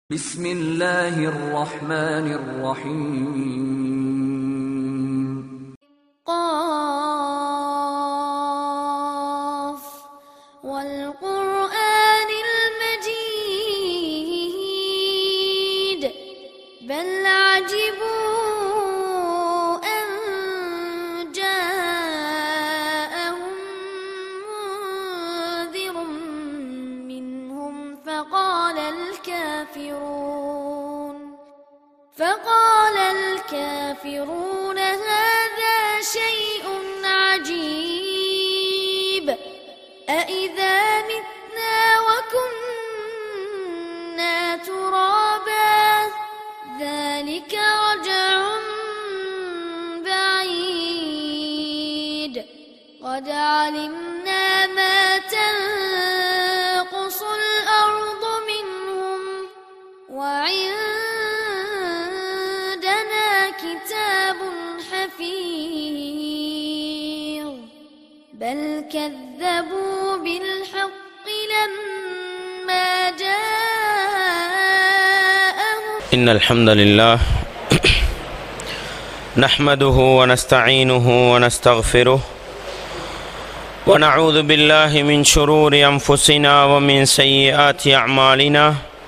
بسم الله الرحمن الرحيم قاف والقرآن المجيد بل عجبوا أن جاءهم منذر منهم فقال الكافرون فقال الكافرون هذا شيء عجيب أإذا متنا وكنا ترابا ذلك رجع بعيد قد علمنا ما تنقص الأرض منهم وعندنا كتاب حفيظ بل كذبوا بالحق لما جاءهم إن الحمد لله نحمده ونستعينه ونستغفره ونعوذ بالله من شرور أنفسنا ومن سيئات أعمالنا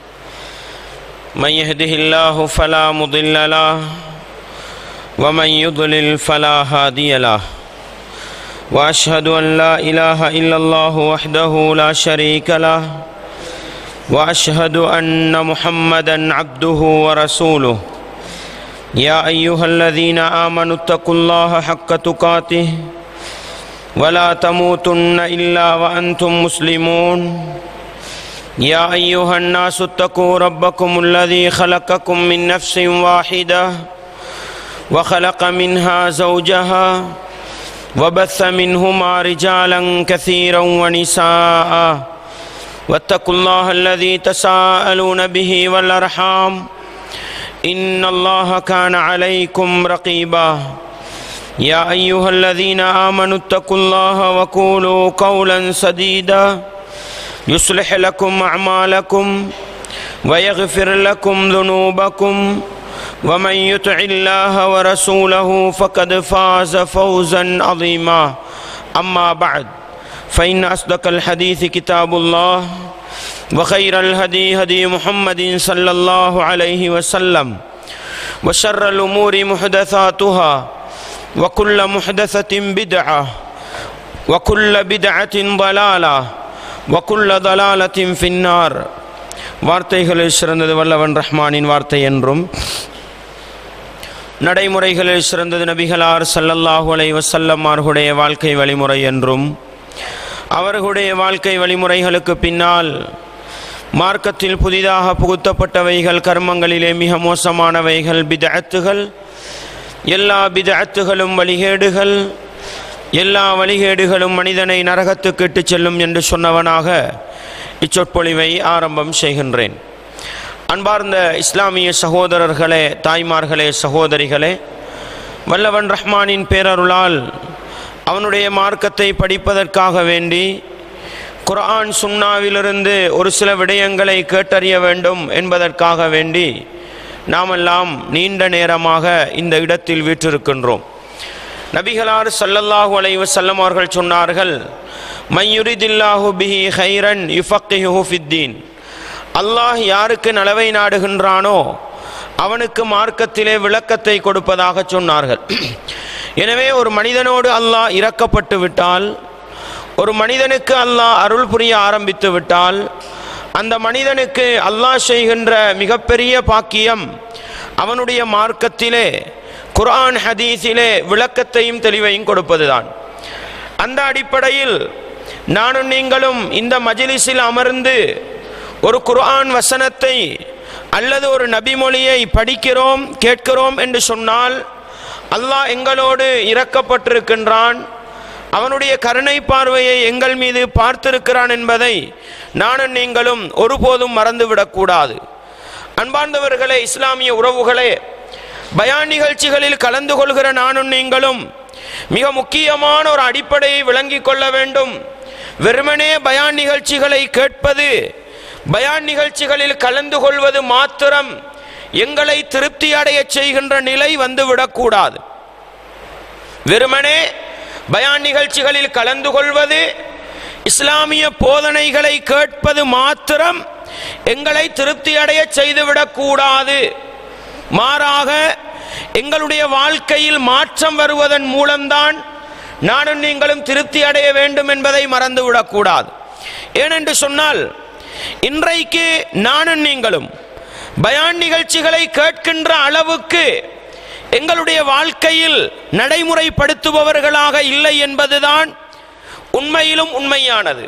من يهده الله فلا مضل له ومن يضلل فلا هادي له وأشهد أن لا إله إلا الله وحده لا شريك له واشهد ان محمدا عبده ورسوله يا ايها الذين امنوا اتقوا الله حق تقاته ولا تموتن الا وانتم مسلمون يا ايها الناس اتقوا ربكم الذي خلقكم من نفس واحده وخلق منها زوجها وبث منهما رجالا كثيرا ونساء واتقوا الله الذي تساءلون به والارحام ان الله كان عليكم رقيبا يا ايها الذين امنوا اتقوا الله وقولوا قولا سديدا يصلح لكم اعمالكم ويغفر لكم ذنوبكم ومن يطع الله ورسوله فقد فاز فوزا عظيما اما بعد فإن أصدق الحديث كتاب الله وخير الهدي هدي محمد صلى الله عليه وسلم وشر الأمور محدثاتها وكل محدثة بدعة وكل بدعة ضلالة وكل ضلالة في النار வார்த்தைகளில் சிறந்தது வல்லவன் ரஹ்மானின் வார்த்தை என்றும் நடைமுறைகளில் சிறந்தது நபிகளார் சல்லல்லாஹு அலை வசல்லம் அவர்களுடைய வாழ்க்கை வழிமுறை என்றும் அவர்களுடைய வாழ்க்கை வழிமுறைகளுக்கு பின்னால் மார்க்கத்தில் புதிதாக புகுத்தப்பட்டவைகள் கர்மங்களிலே மிக மோசமானவைகள் பிதஅத்துகள் எல்லா பிதஅத்துகளும் வழிகேடுகள் எல்லா வழிகேடுகளும் மனிதனை நரகத்துக்கு இட்டுச் செல்லும் என்று சொன்னவனாக இச்சொற்பொழிவை ஆரம்பம் செய்கின்றேன் அன்பார்ந்த இஸ்லாமிய சகோதரர்களே தாய்மார்களே சகோதரிகளே வல்லவன் ரஹ்மானின் பேரருளால் அவனுடைய மார்க்கத்தை படிப்பதற்காக வேண்டி குர்ஆன் சுன்னாவிலிருந்து ஒரு சில விடயங்களை கேட்டறிய வேண்டும் என்பதற்காக வேண்டி நாமெல்லாம் நீண்ட நேரமாக இந்த இடத்தில் வீற்றிருக்கின்றோம் நபிகளார் சல்லல்லாஹு அலைஹி வஸல்லம் அவர்கள் சொன்னார்கள் மையுரிதில்லாஹு பிஹி ஹைரன் யுஃபக்கிஹு ஃபித்தீன் அல்லாஹ் யாருக்கு நலவை நாடுகின்றானோ அவனுக்கு மார்க்கத்திலே விளக்கத்தை கொடுப்பதாக சொன்னார்கள் எனவே ஒரு மனிதனோடு அல்லாஹ் இறக்கப்பட்டு விட்டால் ஒரு மனிதனுக்கு அல்லாஹ் அருள் புரிய ஆரம்பித்து விட்டால் அந்த மனிதனுக்கு அல்லாஹ் செய்கின்ற மிகப்பெரிய பாக்கியம் அவனுடைய மார்க்கத்திலே குர்ஆன் ஹதீஸிலே விளக்கத்தையும் தெளிவையும் கொடுப்பதுதான் அந்த அடிப்படையில் நானும் நீங்களும் இந்த மஜிலிஸில் அமர்ந்து ஒரு குர்ஆன் வசனத்தை அல்லது ஒரு நபிமொழியை படிக்கிறோம் கேட்கிறோம் என்று சொன்னால் அல்லாஹ் எங்களோடு இறக்கப்பட்டிருக்கின்றான் அவனுடைய கருணை பார்வையை எங்கள் மீது பார்த்திருக்கிறான் என்பதை நானும் நீங்களும் ஒருபோதும் மறந்துவிடக்கூடாது அன்பார்ந்தவர்களே இஸ்லாமிய உறவுகளே பயான் நிகழ்ச்சிகளில் கலந்து கொள்கிற நானும் நீங்களும் மிக முக்கியமான ஒரு அடிப்படையை விளங்கிக் கொள்ள வேண்டும் வெறுமனே பயான் நிகழ்ச்சிகளை கேட்பது பயான் நிகழ்ச்சிகளில் கலந்து கொள்வது மாத்திரம் எங்களை திருப்தி அடைய செய்கின்ற நிலை வந்துவிடக்கூடாது வெறுமனே பயான் நிகழ்ச்சிகளில் கலந்து கொள்வது இஸ்லாமிய போதனைகளை கேட்பது மாத்திரம் எங்களை திருப்தி அடைய செய்துவிடக்கூடாது மாறாக எங்களுடைய வாழ்க்கையில் மாற்றம் வருவதன் மூலம்தான் நானும் நீங்களும் திருப்தி அடைய வேண்டும் என்பதை மறந்துவிடக்கூடாது ஏனென்று சொன்னால் இன்றைக்கு நானும் நீங்களும் பயான் நிகழ்ச்சிகளை கேட்கின்ற அளவுக்கு எங்களுடைய வாழ்க்கையில் நடைமுறைப்படுத்துபவர்களாக இல்லை என்பதுதான் உண்மையிலும் உண்மையானது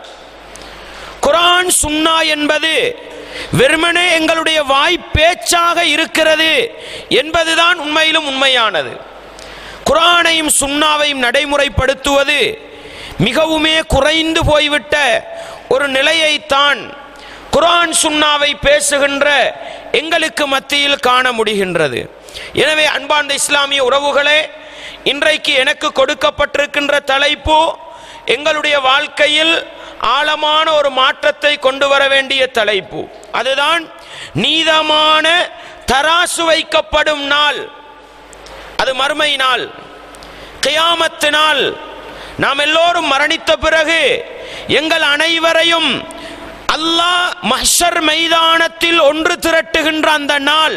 குரான் சுன்னா என்பது வெறுமனே எங்களுடைய வாய் பேச்சாக இருக்கிறது என்பதுதான் உண்மையிலும் உண்மையானது குரானையும் சுன்னாவையும் நடைமுறைப்படுத்துவது மிகவுமே குறைந்து போய்விட்ட ஒரு நிலையைத்தான் குரான் சுன்னாவை பேசுகின்ற எங்களுக்கு மத்தியில் காண முடிகின்றது எனவே அன்பார்ந்த இஸ்லாமிய உறவுகளே இன்றைக்கு எனக்கு கொடுக்கப்பட்டிருக்கின்ற தலைப்பு எங்களுடைய வாழ்க்கையில் ஆழமான ஒரு மாற்றத்தை கொண்டு வர வேண்டிய தலைப்பு அதுதான் நீதமான தராசு வைக்கப்படும் நாள் அது மறுமை நாள் கியாமத்து நாள் நாம் எல்லோரும் மரணித்த பிறகு எங்கள் அனைவரையும் அல்லாஹ் மஹ்ஷர் மைதானத்தில் ஒன்று திரட்டுகின்ற அந்த நாள்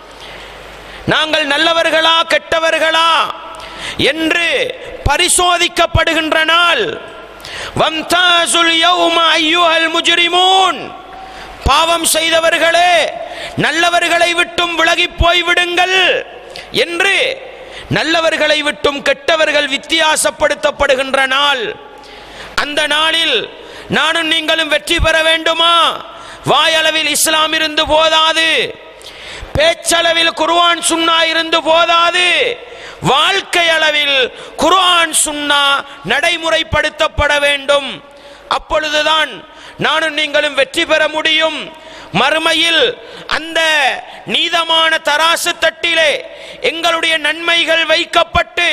நாங்கள் நல்லவர்களா கெட்டவர்களா என்று பரிசோதிக்கப்படுகின்ற நாள் வம்தாசுல் யௌம ஐயுஹல் முஜ்ரிமூன் பாவம் செய்தவர்களே நல்லவர்களை விட்டும் விலகி போய்விடுங்கள் என்று நல்லவர்களை விட்டும் கெட்டவர்கள் வித்தியாசப்படுத்தப்படுகின்ற நாள் அந்த நாளில் நானும் நீங்களும் வெற்றி பெற வேண்டுமா வாயளவில் இஸ்லாம் இருந்து போதாது பேச்சளவில் குர்ஆன் சுன்னா இருந்து போதாது வாழ்க்கை அளவில் குர்ஆன் சுன்னா நடைமுறைப்படுத்தப்பட வேண்டும் அப்பொழுதுதான் நானும் நீங்களும் வெற்றி பெற முடியும் மறுமையில் அந்த நீதமான தராசு தட்டிலே எங்களுடைய நன்மைகள் வைக்கப்பட்டு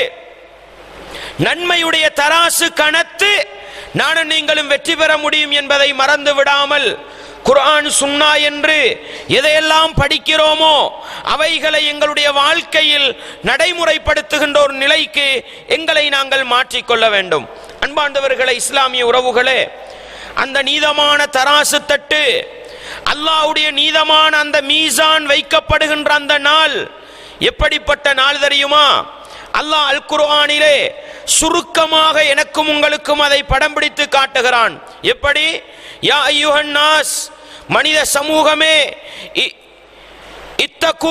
நன்மையுடைய தராசு கணத்து நானும் நீங்களும் வெற்றி பெற முடியும் என்பதை மறந்து விடாமல் குர்ஆன் சுன்னா என்று எதையெல்லாம் படிக்கிறோமோ அவைகளை எங்களுடைய வாழ்க்கையில் நடைமுறைப்படுத்துகின்ற ஒரு நிலைக்கு எங்களை நாங்கள் மாற்றிக்கொள்ள வேண்டும் அன்பாண்டவர்களே இஸ்லாமிய உறவுகளே அந்த நீதமான தராசு தட்டு அல்லாஹ்வுடைய நீதமான அந்த மீசான் வைக்கப்படுகின்ற அந்த நாள் எப்படிப்பட்ட நாள் தெரியுமா அல்லாஹ் அல் குர்ஆனிலே சுருக்கமாக எனக்கும் உங்களுக்கும் அதை படம் பிடித்து காட்டுகிறான் எப்படி யா ஐயுஹன் நாஸ் மனித சமூகமே இ- இத்தகு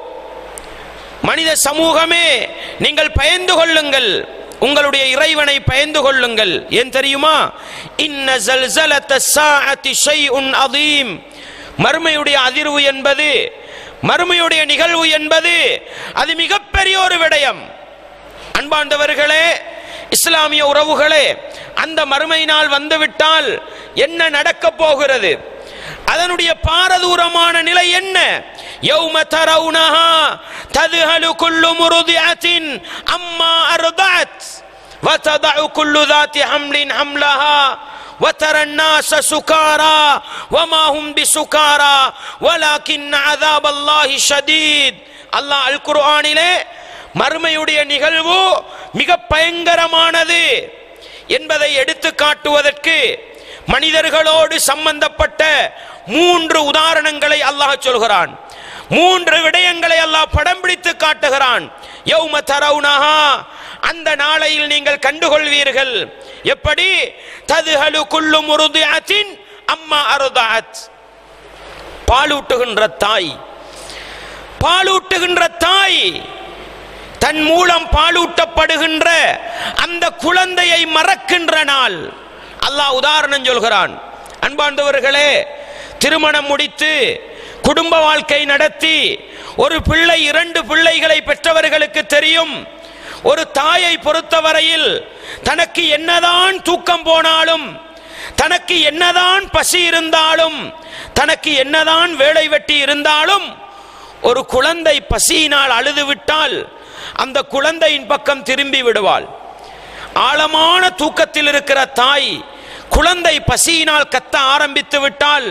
மனித சமூகமே நீங்கள் பயந்து கொள்ளுங்கள் உங்களுடைய இறைவனை பயந்து கொள்ளுங்கள் ஏன் தெரியுமா இன்ன ஜல்சலத்த ஸாஅத்தி ஷைஉன் அதீம் மறுமையுடைய அதிர்வு என்பது மறுமையுடைய நிகழ்வு என்பது அது மிகப்பெரிய ஒரு விடயம் அன்பாண்டவர்களே இஸ்லாமிய உறவுகளே அந்த மறுமை நாள் வந்துவிட்டால் என்ன நடக்கப் போகிறது அதனுடைய பாரதூரமான நிலை என்ன யௌம தரவுனஹா ததுஹலு குல்லு முருதிஅத்தின் அம்மா அர்தஅத் وتضع كل ذات حمل حملها وترى الناس سكارى وما هم بسكارى ولكن عذاب الله شديد அல்லாஹ் அல் குர்ஆனிலே மறுமையுடைய நிகழ்வு மிக பயங்கரமானது என்பதை எடுத்து காட்டுவதற்கு மனிதர்களோடு சம்பந்தப்பட்ட மூன்று உதாரணங்களை அல்லாஹ் சொல்கிறான் மூன்று விடயங்களை அல்லாஹ் படம் பிடித்து காட்டுகிறான் யௌம தரவுனஹா அந்த நாளையில் நீங்கள் கண்டுகொள்வீர்கள் எப்படி ததுஹலு குல்லு முருதிஅத்தின் அம்மா அருதாத் பாலூட்டுகின்ற தாய் பாலூட்டுகின்ற தாய் தன் மூலம் பாலூட்டப்படுகின்ற அந்த குழந்தையை மறக்கின்ற நாள் அல்லாஹ் உதாரணம் சொல்கிறான் அன்பாண்டவர்களே திருமணம் முடித்து குடும்ப வாழ்க்கை நடத்தி ஒரு பிள்ளை இரண்டு பிள்ளைகளை பெற்றவர்களுக்கு தெரியும் ஒரு தாயை பொறுத்தவரையில் தனக்கு என்னதான் தூக்கம் போனாலும் தனக்கு என்னதான் பசி இருந்தாலும் தனக்கு என்னதான் வேலை வெட்டி இருந்தாலும் ஒரு குழந்தை பசியினால் அழுது விட்டால் அந்த குழந்தையின் பக்கம் திரும்பி விடுவாள் ஆழமான தூக்கத்தில் இருக்கிற தாய் குழந்தை பசியினால் கத்த ஆரம்பித்து விட்டால்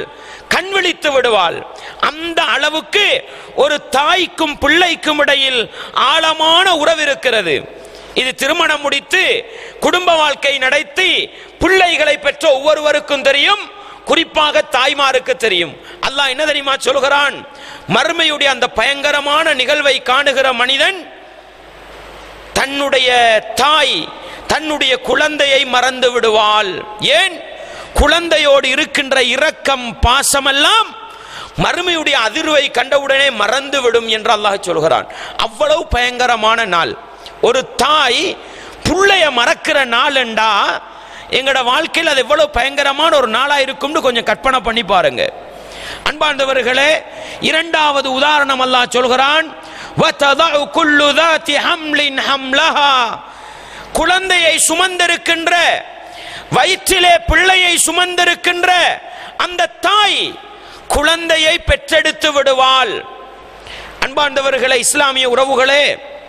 கண் விழித்து விடுவாள் அந்த அளவுக்கு ஒரு தாய்க்கும் பிள்ளைக்கும் இடையில் ஆழமான உறவு இருக்கிறது இது திருமணம் முடித்து குடும்ப வாழ்க்கை நடத்தி பிள்ளைகளை பெற்ற ஒவ்வொருவருக்கும் தெரியும் குறிப்பாக தாய்மாருக்கு தெரியும் அல்லாஹ் என்ன தெரியுமா சொல்கிறான் மறுமையுடைய அந்த பயங்கரமான நிகழ்வை காணுகிற மனிதன் தன்னுடைய தாய் தன்னுடைய குழந்தையை மறந்து விடுவாள் ஏன் குழந்தையோடு இருக்கின்ற இரக்கம் பாசமெல்லாம் மறுமையுடைய அதிர்வை கண்டவுடனே மறந்து விடும் என்று அல்லாஹ் சொல்கிறான் அவ்வளவு பயங்கரமான நாள் ஒரு தாய் புள்ளைய மறக்கிற நாள் என்றா எங்களோட வாழ்க்கையில் அது எவ்வளவு பயங்கரமான ஒரு நாளா இருக்கும்னு கொஞ்சம் கற்பனை பண்ணி பாருங்க அன்பார்ந்தவர்களே இரண்டாவது உதாரணம் அல்லாஹ் சொல்கிறான் وَتَضَعُ كُلُّ ذَاتِ حَمْلٍ حَمْلَهَا குழந்தையை சுமந்திருக்கின்ற வயிற்றிலே பிள்ளையை சுமந்திருக்கின்ற அந்த தாய் குழந்தையை பெற்றெடுத்து விடுவாள் அன்பார்ந்தவர்களே இஸ்லாமிய உறவுகளே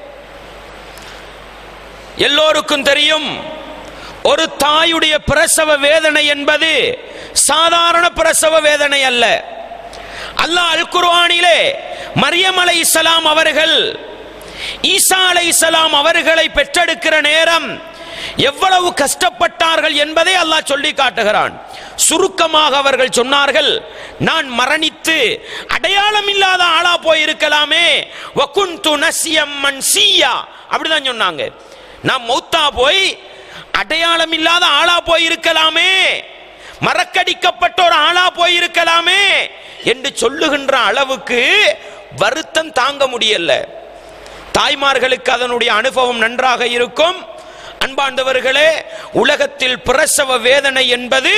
எல்லோருக்கும் தெரியும் ஒரு தாயுடைய பிரசவ வேதனை என்பது சாதாரண பிரசவ வேதனை அல்ல அல்லாஹ் அல் குர்ஆனிலே மரியம் அலை இஸ்லாம் அவர்கள் ஈசா அலை இஸ்லாம் அவர்களை பெற்றெடுக்கிற நேரம் எவ்வளவு கஷ்டப்பட்டார்கள் என்பதை அல்லாஹ் சொல்லி காட்டுகிறான் சுருக்கமாக அவர்கள் சொன்னார்கள் நான் மரணித்து அடையாளம் இல்லாத ஆளா போயிருக்கலாமே வகுந்து நசியம் மன்சியா அப்படிதான் சொன்னாங்க நான் மௌத்தா போய் அடையாளம் இல்லாத ஆளா போயிருக்கலாமே மறக்கடிக்கப்பட்ட ஒரு ஆளா போயிருக்கலாமே என்று சொல்லுகின்ற அளவுக்கு வருத்தம் தாங்க முடியல தாய்மார்களுக்கு அதனுடைய அனுபவம் நன்றாக இருக்கும் அன்பாண்டவர்களே உலகத்தில் பிரசவ வேதனை என்பது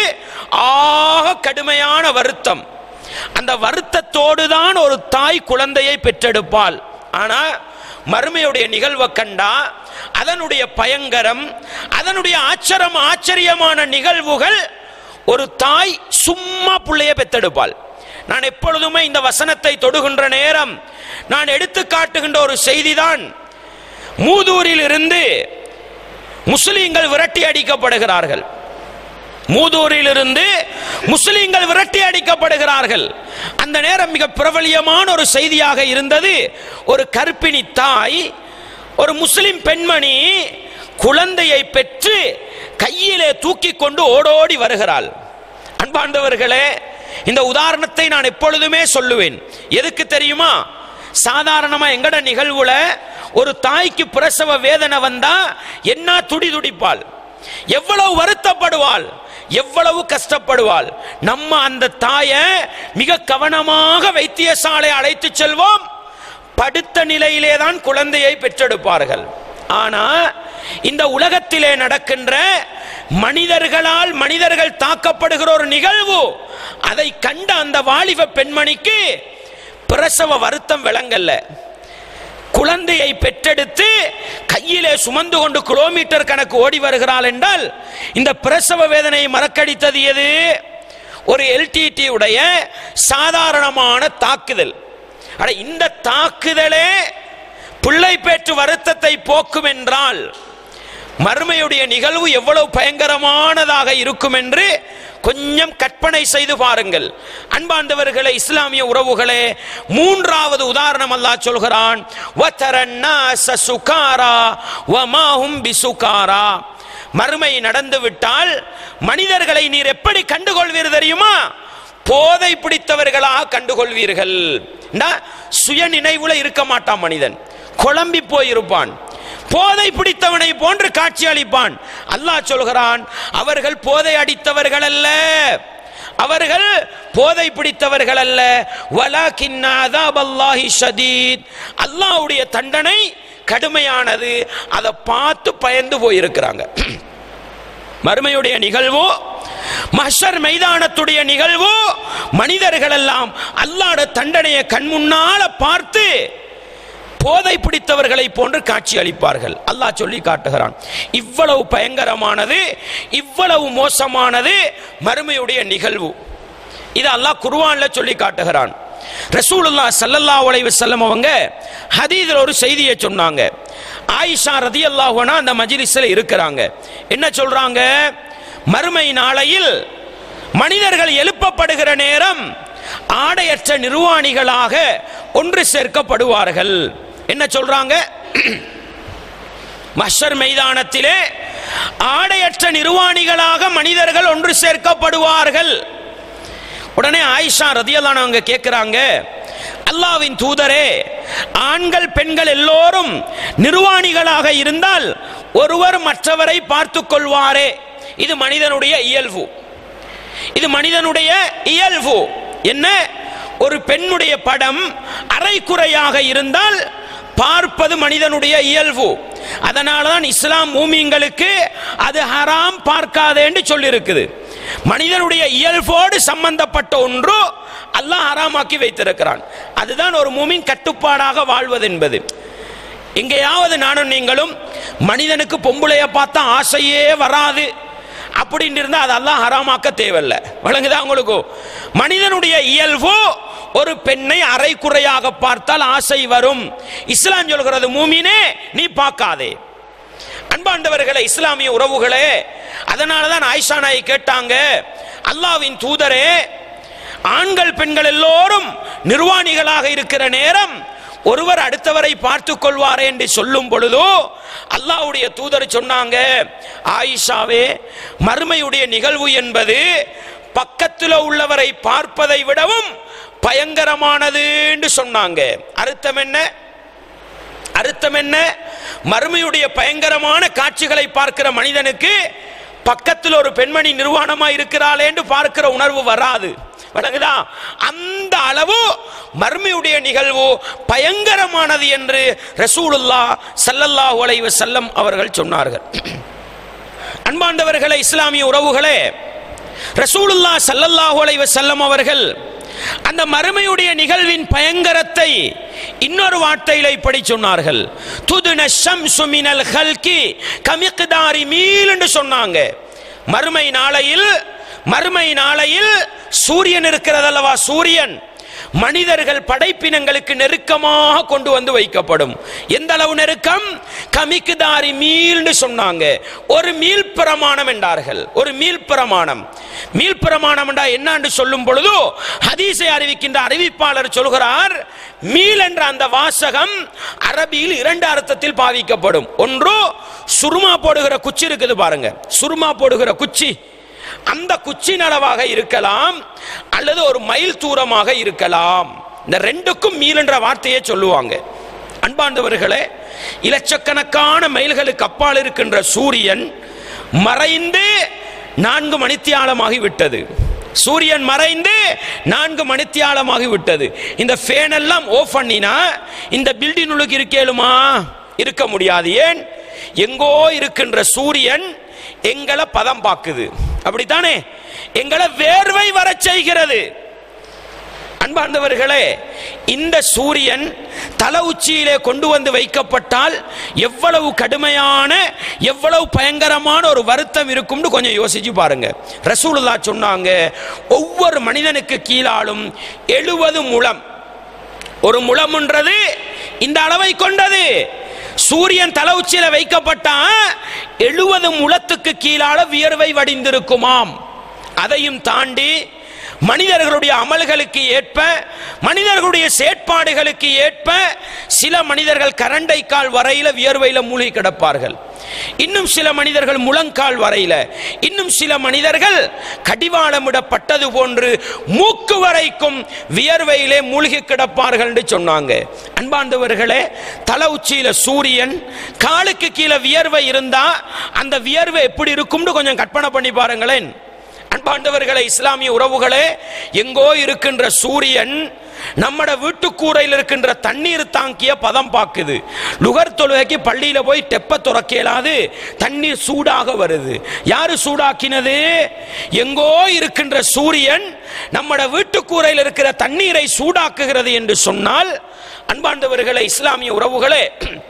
ஆக கடுமையான வருத்தம் அந்த வருத்தத்தோடு தான் ஒரு தாய் குழந்தையை பெற்றெடுப்பாள் ஆனா மறுமையுடைய நிகழ்வை கண்டா அதனுடைய பயங்கரம் அதனுடைய ஆச்சரம் ஆச்சரியமான நிகழ்வுகள் ஒரு தாய் சும்மா பிள்ளைய பெத்தெடுப்பாள் நான் எப்பொழுதுமே இந்த வசனத்தை தொடுகின்ற நேரம் நான் எடுத்து காட்டுகின்ற ஒரு செய்திதான் மூதூரில் இருந்து முஸ்லிம்கள் விரட்டி அடிக்கப்படுகிறார்கள் மூதூரில் இருந்து முஸ்லிம்கள் விரட்டி அடிக்கப்படுகிறார்கள் அந்த நேரம் மிக பிரபலியமான ஒரு செய்தியாக இருந்தது ஒரு கற்பிணி தாய் ஒரு முஸ்லிம் பெண்மணி குழந்தையை பெற்று கையிலே தூக்கி கொண்டு ஓடோடி வருகிறாள் அன்பாண்டவர்களே இந்த உதாரணத்தை நான் எப்பொழுதுமே சொல்லுவேன் எதுக்கு தெரியுமா சாதாரணமா எங்கட நிகழ்வுல ஒரு தாய்க்கு பிரசவ வேதனை வந்தா என்ன துடி துடிப்பாள் எவ்வளவு வருத்தப்படுவாள் எவ்வளவு கஷ்டப்படுவாள் நம்ம அந்த தாயை மிக கவனமாக வைத்தியசாலை அழைத்து செல்வோம் படுத்த நிலையிலே தான் குழந்தையை பெற்றெடுப்பார்கள் ஆனா இந்த உலகத்திலே நடக்கின்ற மனிதர்களால் மனிதர்கள் தாக்கப்படுகிற ஒரு நிகழ்வு அதை கண்ட அந்த வாலிப பெண்மணிக்கு பிரசவ வருத்தம் விளங்கல்ல குழந்தையை பெற்றெடுத்து கையிலே சுமந்து கொண்டு கிலோமீட்டர் கணக்கு ஓடி வருகிறாள் என்றால் இந்த பிரசவ வேதனையை மறக்கடித்தது எது ஒரு எல்டிடி உடைய சாதாரணமான தாக்குதல் அட இந்த தாக்குதலே பிள்ளை பெற்று வருத்தத்தை போக்கும் என்றால் மறுமையுடைய நிகழ்வு எவ்வளவு பயங்கரமானதாக இருக்கும் என்று கொஞ்சம் கற்பனை செய்து பாருங்கள் அன்பாண்டவர்களே இஸ்லாமிய உறவுகளே மூன்றாவது உதாரணம் அல்லாஹ் சொல்கிறான் "வதரன்னாஸ சுகாரா வமாஹும் பிசுகாரா." மறுமை நடந்து விட்டால் மனிதர்களை நீர் எப்படி கண்டுகொள்வீர் தெரியுமா போதை பிடித்தவர்களாக கண்டுகொள்வீர்கள் சுய நினைவுல இருக்க மாட்டான் மனிதன் குழம்பி போயிருப்பான் போதை பிடித்தவனை போன்று காட்சி அளிப்பான் அல்லாஹ் சொல்கிறான் அவர்கள் போதை அடித்தவர்கள் அல்ல அவர்கள் போதை பிடித்தவர்கள் அல்ல வலாக்கின் அல்லாஹி ஷதீத் அல்லாஹ்வுடைய தண்டனை கடுமையானது அதை பார்த்து பயந்து போயிருக்கிறாங்க மறுமையுடைய நிகழ்வு மஹ்ஷர் மைதானத்துடைய நிகழ்வு மனிதர்கள் எல்லாம் அல்லாட தண்டனையை கண்முன்னால பார்த்து போதை பிடித்தவர்களை போன்று காட்சி அளிப்பார்கள் அல்லாஹ் சொல்லி காட்டுகிறான் இவ்வளவு பயங்கரமானது இவ்வளவு மோசமானது மறுமையுடைய நிகழ்வு இது அல்லாஹ் குர்ஆன்ல சொல்லி காட்டுகிறான் ரசூலுல்லா ஸல்லல்லாஹு அலைஹி வஸல்லம் அவங்க ஹதீஸில் ஒரு செய்தியை சொன்னாங்க ஆயிஷா ரதியல்லாஹு அன்ஹா அந்த மஜ்லிஸில் இருக்கிறாங்க என்ன சொல்றாங்க மறுமை நாளையில் மனிதர்கள் எழுப்பப்படுகிற நேரம் ஆடையற்ற நிர்வாணிகளாக ஒன்று சேர்க்கப்படுவார்கள் என்ன சொல்றாங்க மஷர் மைதானத்திலே ஆடையற்ற நிர்வாணிகளாக மனிதர்கள் ஒன்று சேர்க்கப்படுவார்கள் உடனே ஆயிஷா ரதியல்லானவங்க கேட்கிறாங்க அல்லாவின் தூதரே ஆண்கள் பெண்கள் எல்லோரும் நிர்வாணிகளாக இருந்தால் ஒருவர் மற்றவரை பார்த்துக் கொள்வாரே இது மனிதனுடைய இயல்பு இது மனிதனுடைய இயல்பு என்ன ஒரு பெண்ணுடைய படம் அரைக்குறையாக இருந்தால் பார்ப்பது மனிதனுடைய இயல்பு அதனால தான் இஸ்லாம் மூமிங்களுக்கு அது ஹராம் பார்க்காதேன்னு சொல்லியிருக்குது மனிதனுடைய இயல்போடு சம்பந்தப்பட்ட ஒன்று அல்லாஹ் ஹராமாக்கி வைத்திருக்கிறான் அதுதான் ஒரு மூமின் கட்டுப்பாடாக வாழ்வது என்பது எங்கேயாவது நானும் நீங்களும் மனிதனுக்கு பொம்பளைய பார்த்தா ஆசையே வராது அப்படின்னு இருந்தா அது அல்லாஹ் ஹராமாக்க தேவையில்லை வழங்குதா உங்களுக்கு மனிதனுடைய இயல்பு ஒரு பெண்ணை அரைக்குறையாக பார்த்தால் ஆசை வரும் இஸ்லாம் சொல்கிறது மூமினே நீ பார்க்காதே அன்பாண்டவர்களே இஸ்லாமிய உறவுகளே அதனால தான் ஆயிஷா நாய் கேட்டாங்க அல்லாவின் தூதரே ஆண்கள் பெண்கள் எல்லோரும் நிர்வாணிகளாக இருக்கிற நேரம் ஒருவர் அடுத்தவரை பார்த்து கொள்வாரே என்று சொல்லும் பொழுதோ அல்லாஹ்வுடைய தூதர் சொன்னாங்க ஆயிஷாவே மறுமையுடைய நிகழ்வு என்பது பக்கத்தில் உள்ளவரை பார்ப்பதை விடவும் பயங்கரமானது என்று சொன்னாங்க அர்த்தம் என்ன அர்த்தம் என்ன மறுமையுடைய பயங்கரமான காட்சிகளை பார்க்கிற மனிதனுக்கு பக்கத்தில் ஒரு பெண்மணி நிர்வாணமா இருக்கிறாளே என்று பார்க்கிற உணர்வு வராது வழங்குதா அந்த அளவு மர்மையுடைய நிகழ்வு பயங்கரமானது என்று ரசூலுல்லா ஸல்லல்லாஹு அலைஹி வஸல்லம் அவர்கள் சொன்னார்கள் அன்பாண்டவர்களே இஸ்லாமிய உறவுகளே ரசூலுல்லா ஸல்லல்லாஹு அலைஹி வஸல்லம் அவர்கள் அந்த மறுமையுடைய நிகழ்வின் பயங்கரத்தை இன்னொரு வார்த்தையில இப்படி சொன்னார்கள் துதுன ஷம்சு மினல் ஹல்கி கமிக்தாரி மீல் என்று சொன்னாங்க மறுமை நாளையில் மறுமை நாளையில் சூரியன் இருக்கிறதல்லவா சூரியன் மனிதர்கள் படைப்பினங்களுக்கு நெருக்கமாக கொண்டு வந்து வைக்கப்படும் எந்த அளவு நெருக்கம் கமிக்குதாரி மீல்னு சொன்னாங்க ஒரு மீள் பிரமாணம் என்றார்கள் ஒரு மீள் பிரமாணம் மீள் பிரமாணம் என்றா என்னன்னு சொல்லும் பொழுது ஹதீஸை அறிவிக்கின்ற அறிவிப்பாளர் சொல்கிறார் மீள் என்ற அந்த வாசகம் அரபியில் இரண்டு அர்த்தத்தில் பாவிக்கப்படும் ஒன்று சுருமா போடுகிற குச்சி இருக்குது பாருங்க சுருமா போடுகிற குச்சி அந்த குச்சின் அளவாக இருக்கலாம் அல்லது ஒரு மைல் தூரமாக இருக்கலாம் இந்த ரெண்டுக்கும் மீல் என்ற வார்த்தையை சொல்லுவாங்க அன்பாண்டவர்களே இலட்சக்கணக்கான மைல்களுக்கு அப்பால் இருக்கின்ற சூரியன் மறைந்து நான்கு மணித்தியாலமாகி விட்டது சூரியன் மறைந்து நான்கு மணித்தியாலமாகி விட்டது இந்த ஃபேன் எல்லாம் ஓஃப் பண்ணினா இந்த பில்டிங் உள்ளுக்கு இருக்கேலுமா இருக்க முடியாது ஏன் எங்கோ இருக்கின்ற சூரியன் எங்களை பதம் பாக்குது அப்படித்தானே எங்களை வேர்வை வரச் செய்கிறது அன்பார்ந்தவர்களே இந்த சூரியன் தல உச்சியிலே கொண்டு வந்து வைக்கப்பட்டால் எவ்வளவு கடுமையான எவ்வளவு பயங்கரமான ஒரு வருத்தம் இருக்கும்னு கொஞ்சம் யோசிச்சு பாருங்க ரசூலுல்லா சொன்னாங்க ஒவ்வொரு மனிதனுக்கு கீழாலும் எழுபது முழம் ஒரு முழம்ன்றது இந்த அளவை கொண்டது சூரியன் தல உச்சியில வைக்கப்பட்டா எழுபது முழத்துக்கு கீழால வியர்வை வடிந்திருக்குமாம் அதையும் தாண்டி மனிதர்களுடைய அமல்களுக்கு ஏற்ப மனிதர்களுடைய செயற்பாடுகளுக்கு ஏற்ப சில மனிதர்கள் கரண்டை கால் வரையில வியர்வையில மூழ்கி கிடப்பார்கள் இன்னும் சில மனிதர்கள் முழங்கால் வரையில இன்னும் சில மனிதர்கள் கடிவாளமிடப்பட்டது போன்று மூக்கு வரைக்கும் வியர்வையிலே மூழ்கி கிடப்பார்கள் என்று சொன்னாங்க அன்பாண்டவர்களே தல உச்சியில சூரியன் காலுக்கு கீழே வியர்வை இருந்தா அந்த வியர்வை எப்படி இருக்கும்னு கொஞ்சம் கற்பனை பண்ணி பாருங்களேன் அன்பாண்டவர்களே இஸ்லாமிய உறவுகளே எங்கோ இருக்கின்ற சூரியன் நம்மட வீட்டுக்கூரையில் இருக்கின்ற தண்ணீர் தாங்கிய பதம் பாக்குது லுகர் தொழுகைக்கு பள்ளியில போய் தெப்ப துறக்க இயலாது தண்ணீர் சூடாக வருது யாரு சூடாக்கினது எங்கோ இருக்கின்ற சூரியன் நம்மட வீட்டுக்கூரையில் இருக்கிற தண்ணீரை சூடாக்குகிறது என்று சொன்னால் அன்பாண்டவர்களே இஸ்லாமிய உறவுகளே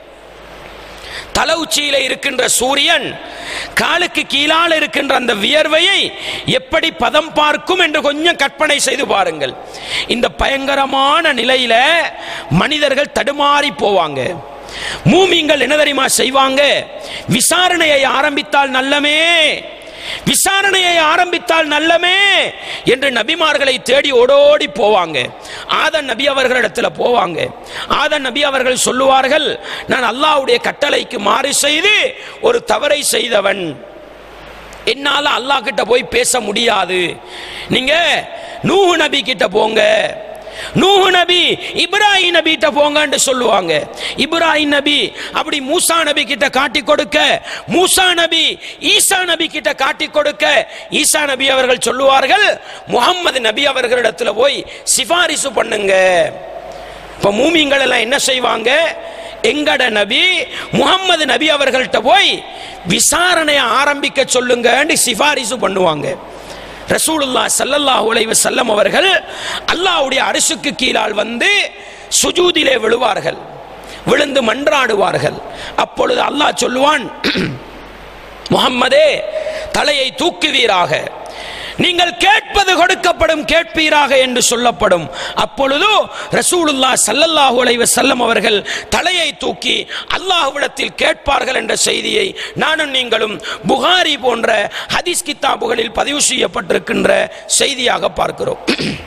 தல உச்சியில இருக்கின்ற சூரியன் காலுக்கு கீழால் இருக்கின்ற அந்த வியர்வையை எப்படி பதம் பார்க்கும் என்று கொஞ்சம் கற்பனை செய்து பாருங்கள் இந்த பயங்கரமான நிலையில மனிதர்கள் தடுமாறி போவாங்க மூமிங்கள் என்ன தெரியுமா செய்வாங்க விசாரணையை ஆரம்பித்தால் நல்லமே விசாரணையை ஆரம்பித்தால் நல்லமே என்று நபிமார்களை தேடி ஓடோடி போவாங்க ஆதன் நபி அவர்களிடத்துல போவாங்க ஆதன் நபி அவர்கள் சொல்லுவார்கள் நான் அல்லாஹ்வுடைய கட்டளைக்கு மாறு செய்து ஒரு தவறை செய்தவன் என்னால அல்லாஹ் கிட்ட போய் பேச முடியாது நீங்க நூஹு நபி கிட்ட போங்க நூஹு நபி இப்ராஹிம் நபி கிட்ட போங்கன்னு சொல்லுவாங்க இப்ராஹிம் நபி அப்படி மூசா நபி கிட்ட காட்டி கொடுக்க மூசா நபி ஈசா நபி கிட்ட காட்டி கொடுக்க ஈசா நபி அவர்கள் சொல்லுவார்கள் முகம்மது நபி அவர்களிடத்துல போய் சிபாரிசு பண்ணுங்க இப்ப மூமிங்கள் எல்லாம் என்ன செய்வாங்க எங்கட நபி முகம்மது நபி அவர்கள்ட்ட போய் விசாரணையை ஆரம்பிக்க சொல்லுங்கன்னு சிபாரிசு பண்ணுவாங்க ரசூலுல்லாஹ் ஸல்லல்லாஹு அலைஹி வஸல்லம் அவர்கள் அல்லாஹ்வுடைய அரசுக்கு கீழால் வந்து சுஜூதிலே விழுவார்கள் விழுந்து மன்றாடுவார்கள் அப்பொழுது அல்லாஹ் சொல்லுவான் முகம்மதே தலையை தூக்குவீராக நீங்கள் கேட்பது கொடுக்கப்படும் கேட்பீராக என்று சொல்லப்படும் அப்பொழுது ரசூலுல்லா சல்லல்லாஹு அலைஹி வஸல்லம் அவர்கள் தலையை தூக்கி அல்லாஹ்விடத்தில் கேட்பார்கள் என்ற செய்தியை நானும் நீங்களும் புகாரி போன்ற ஹதீஸ் கித்தாபுகளில் பதிவு செய்யப்பட்டிருக்கின்ற செய்தியாக பார்க்கிறோம்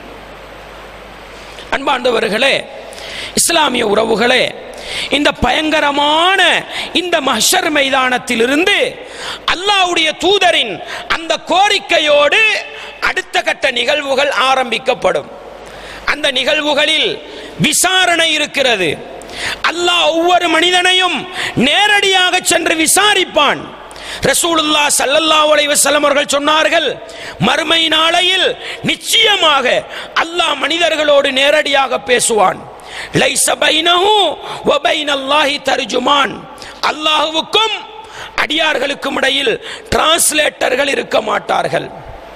அன்பாண்டவர்களே இஸ்லாமிய உறவுகளே இந்த பயங்கரமான இந்த மஹ்ஷர் மைதானத்திலிருந்து அல்லாஹ்வுடைய தூதரின் அந்த கோரிக்கையோடு அடுத்த கட்ட நிகழ்வுகள் ஆரம்பிக்கப்படும் அந்த நிகழ்வுகளில் விசாரணை இருக்கிறது அல்லாஹ் ஒவ்வொரு மனிதனையும் நேரடியாக சென்று விசாரிப்பான் ரசூலுல்லா ஸல்லல்லாஹு அலைஹி வஸல்லம் அவர்கள் சொன்னார்கள் மறுமை நாளையில் நிச்சயமாக அல்லாஹ் மனிதர்களோடு நேரடியாக பேசுவான் லைஸ பைனஹு வ பைனல்லாஹி தர்ஜுமான் அல்லாஹ்வுக்கும் அடியார்களுக்கும் இடையில் டிரான்ஸ்லேட்டர்கள் இருக்க மாட்டார்கள்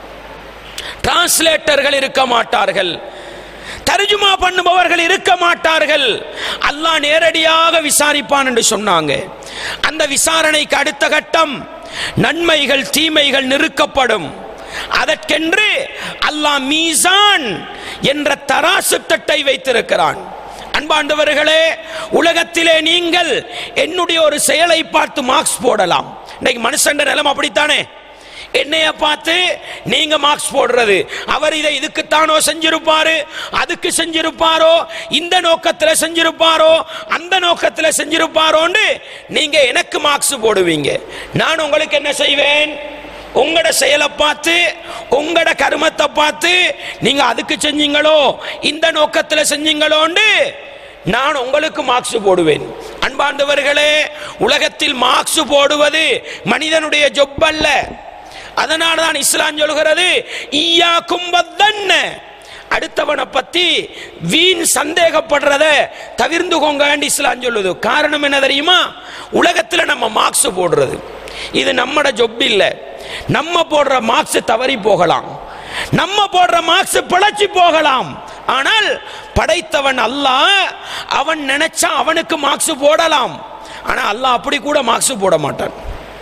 டிரான்ஸ்லேட்டர்கள் இருக்க மாட்டார்கள் தர்ஜுமா பண்ணுபவர்கள் இருக்க மாட்டார்கள் அல்லாஹ் நேரடியாக விசாரிப்பான் என்று சொன்னாங்க அந்த விசாரணைக்கு அடுத்த கட்டம் நன்மைகள் தீமைகள் நிறுக்கப்படும் அதற்கென்று அல்லாஹ் மீசான் என்ற தராசு தட்டை வைத்திருக்கிறான் அன்பாண்டவர்களே உலகத்திலே நீங்கள் என்னுடைய ஒரு செயலை பார்த்து மார்க்ஸ் போடலாம் இன்னைக்கு மனுஷன் நிலம் அப்படித்தானே என்னைய பார்த்து நீங்க மார்க்ஸ் போடுறது அவர் இதை இதுக்குத்தானோ செஞ்சிருப்பாரு அதுக்கு செஞ்சிருப்பாரோ இந்த நோக்கத்துல செஞ்சிருப்பாரோ அந்த நோக்கத்துல செஞ்சிருப்பாரோன்னு நீங்க எனக்கு மார்க்ஸ் போடுவீங்க நான் உங்களுக்கு என்ன செய்வேன் உங்களோட செயலை பார்த்து உங்களோட கருமத்தை பார்த்து நீங்க அதுக்கு செஞ்சீங்களோ இந்த நோக்கத்துல செஞ்சீங்களோன்னு நான் உங்களுக்கு மார்க்ஸ் போடுவேன் அன்பார்ந்தவர்களே உலகத்தில் மார்க்ஸ் போடுவது மனிதனுடைய ஜொப் அல்ல அதனால தான் இஸ்லாம் சொல்கிறது ஈயா கும்பத்தன்ன அடுத்தவனை பத்தி வீண் சந்தேகப்படுறத தவிர்ந்துக்கோங்க இஸ்லாம் சொல்லுது காரணம் என்ன தெரியுமா உலகத்துல நம்ம மார்க்ஸ் போடுறது இது நம்மட ஜொப் இல்ல நம்ம போடுற மார்க்ஸ் தவறி போகலாம் நம்ம போடுற மார்க்ஸ் பிழைச்சி போகலாம் ஆனால் படைத்தவன் அல்லாஹ் அவன் நினைச்சா அவனுக்கு மார்க்ஸ் போடலாம் ஆனா அல்லாஹ் அப்படி கூட மார்க்ஸ் போட மாட்டான்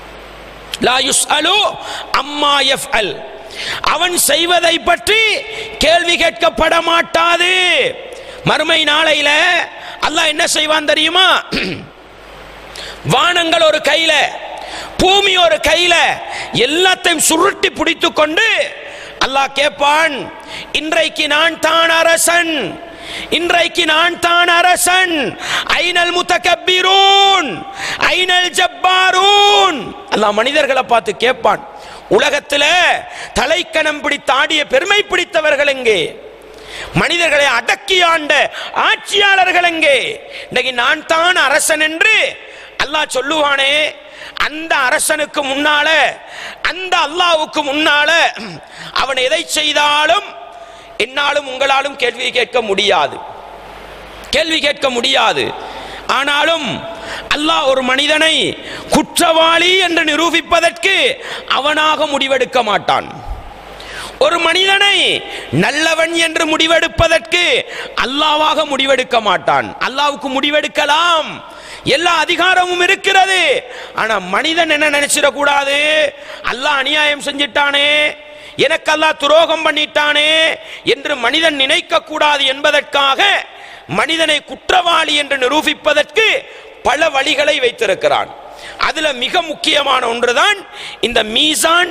லா யுஸ்அலு அம்மா யஃப்அல் அவன் செய்வதை பற்றி கேள்வி கேட்கப்பட மாட்டாது மறுமை நாளையில அல்லாஹ் என்ன செய்வான் தெரியுமா வானங்கள் ஒரு கையில பூமி ஒரு கையில எல்லாத்தையும் சுருட்டி பிடித்து கொண்டு அல்லாஹ் கேட்பான் இன்றைக்கு நான் தான் அரசன் இன்றைக்கு நான் தான் அரசன் ஐனல் முத்தகப்பிரூன் ஐனல் ஜப்பாரூன் அல்லாஹ் மனிதர்களை பார்த்து கேட்பான் உலகத்துல தலைக்கணம் பிடித்து ஆடிய பெருமை பிடித்தவர்கள் எங்கே மனிதர்களை அடக்கி ஆண்ட ஆட்சியாளர்கள் எங்கே இன்னைக்கு நான் தான் அரசன் என்று அல்லாஹ் சொல்லுவானே அந்த அரசனுக்கு முன்னால அந்த அல்லாவுக்கு முன்னால அவன் எதை செய்தாலும் என்னாலும் உங்களாலும் கேள்வி கேட்க முடியாது கேள்வி கேட்க முடியாது ஆனாலும் அல்லாஹ் ஒரு மனிதனை குற்றவாளி என்று நிரூபிப்பதற்கு அவனாக முடிவெடுக்க மாட்டான் ஒரு மனிதனை நல்லவன் என்று முடிவெடுப்பதற்கு அல்லாவாக முடிவெடுக்க மாட்டான் அல்லாவுக்கு முடிவெடுக்கலாம் எல்லா அதிகாரமும் இருக்கிறது ஆனா மனிதன் என்ன நினைச்சிடக்கூடாது அல்லாஹ் அநியாயம் செஞ்சிட்டானே எனக்கு அல்லாஹ் துரோகம் பண்ணிட்டானே என்று மனிதன் நினைக்க கூடாது என்பதற்காக மனிதனை குற்றவாளி என்று நிரூபிப்பதற்கு பல வழிகளை வைத்திருக்கிறான் அதுல மிக முக்கியமான ஒன்றுதான் இந்த மீசான்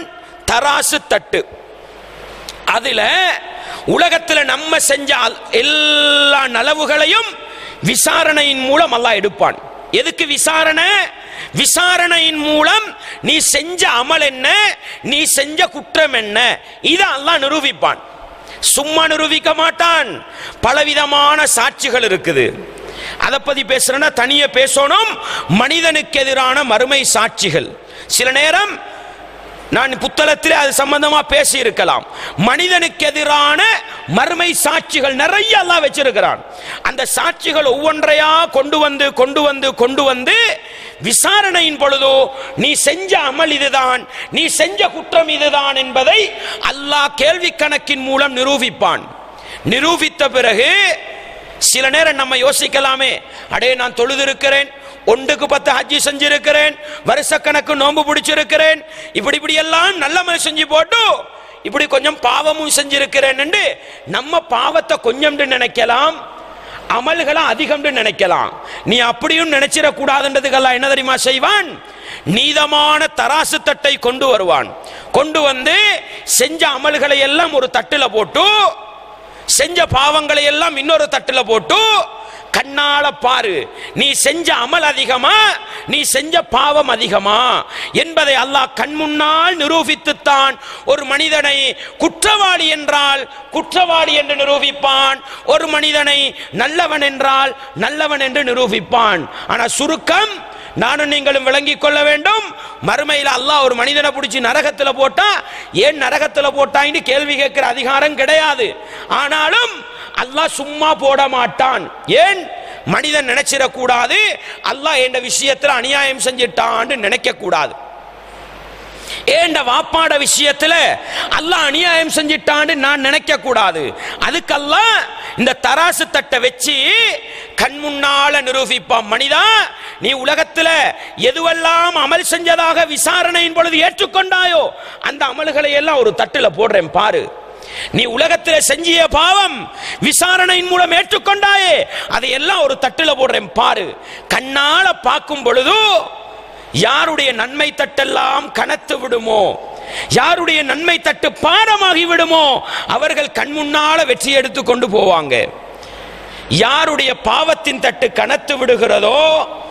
தராசு தட்டு அதுல உலகத்துல நம்ம செஞ்ச அல்- எல்லா நலவுகளையும் விசாரணையின் மூலம் அல்லாஹ் எடுப்பான் எதுக்கு விசாரணை விசாரணையின் மூலம் நீ செஞ்ச அமல் என்ன நீ செஞ்ச குற்றம் என்ன இதை அல்லாஹ் நிரூபிப்பான் சும்மா நிரூபிக்க மாட்டான் பலவிதமான சாட்சிகள் இருக்குது அதை பத்தி பேசுறேன்னா தனியே பேசணும் மனிதனுக்கு எதிரான மறுமை சாட்சிகள் சில நேரம் நான் புத்தகத்தில் அது சம்பந்தமா பேசி இருக்கலாம் மனிதனுக்கு எதிரான மறுமை சாட்சிகள் நிறைய எல்லாம் வச்சிருக்கிறான் அந்த சாட்சிகள் ஒவ்வொன்றையா கொண்டு வந்து கொண்டு வந்து கொண்டு வந்து விசாரணையின் பொழுதோ நீ செஞ்ச அமல் இதுதான் நீ செஞ்ச குற்றம் இதுதான் என்பதை அல்லாஹ் கேள்வி கணக்கின் மூலம் நிரூபிப்பான் நிரூபித்த பிறகு சில நேரம் நம்ம யோசிக்கலாமே அடே நான் தொழுதிருக்கிறேன் ஒன்றுக்கு பத்து ஹஜ்ஜி செஞ்சிருக்கிறேன் வருஷக்கணக்கு நோன்பு பிடிச்சிருக்கிறேன் இப்படி இப்படி எல்லாம் நல்ல செஞ்சு போட்டு இப்படி கொஞ்சம் பாவமும் செஞ்சிருக்கிறேன் நம்ம பாவத்தை கொஞ்சம் நினைக்கலாம் அமல்களை அதிகம்னு நினைக்கலாம் நீ அப்படியும் நினைச்சிடக் கூடாதுன்றதுக்கெல்லாம் என்ன தெரியுமா செய்வான் நீதமான தராசு தட்டை கொண்டு வருவான் கொண்டு வந்து செஞ்ச அமல்களை எல்லாம் ஒரு தட்டுல போட்டு செஞ்ச பாவங்களை எல்லாம் இன்னொரு தட்டுல போட்டு கண்ணால பாரு நீ செஞ்ச அமல் அதிகமா நீ செஞ்ச பாவம் அதிகமா என்பதை அல்லாஹ் கண் முன்னால் நிரூபித்துத்தான் ஒரு மனிதனை குற்றவாளி என்றால் குற்றவாளி என்று நிரூபிப்பான் ஒரு மனிதனை நல்லவன் என்றால் நல்லவன் என்று நிரூபிப்பான் ஆனா சுருக்கம் நானும் நீங்களும் விளங்கிக் கொள்ள வேண்டும் மறுமையில் அல்லாஹ் ஒரு மனிதனை பிடிச்சி நரகத்துல போட்டா ஏன் நரகத்துல போட்டான்னு கேள்வி கேட்கிற அதிகாரம் கிடையாது ஆனாலும் அல்லாஹ் சும்மா போட மாட்டான் ஏன் மனிதன் நினைச்சிடக்கூடாது அல்லாஹ் என்ற விஷயத்துல அநியாயம் செஞ்சிட்டான்னு நினைக்க கூடாது ஏண்ட வாப்பாட விஷயத்துல அல்லாஹ் அநியாயம் செஞ்சிட்டான்னு நான் நினைக்க கூடாது அதுக்கெல்லாம் இந்த தராசு தட்டை வச்சு கண் முன்னால நிரூபிப்பான் மனிதா நீ உலகத்துல எதுவெல்லாம் அமல் செஞ்சதாக விசாரணையின் பொழுது ஏற்றுக்கொண்டாயோ அந்த அமல்களை எல்லாம் ஒரு தட்டுல போடுறேன் பாரு நீ உலகத்தில் செஞ்சிய பாவம் விசாரணையின் மூலம் ஏற்றுக்கொண்டாயே அதை எல்லாம் ஒரு தட்டுல போடுறேன் பாரு கண்ணால பார்க்கும் பொழுது யாருடைய நன்மை தட்டெல்லாம் கனத்து விடுமோ யாருடைய நன்மை தட்டு பாரமாகி விடுமோ அவர்கள் கண் முன்னால வெற்றி எடுத்து கொண்டு போவாங்க யாருடைய பாவத்தின் தட்டு கனத்து விடுகிறதோ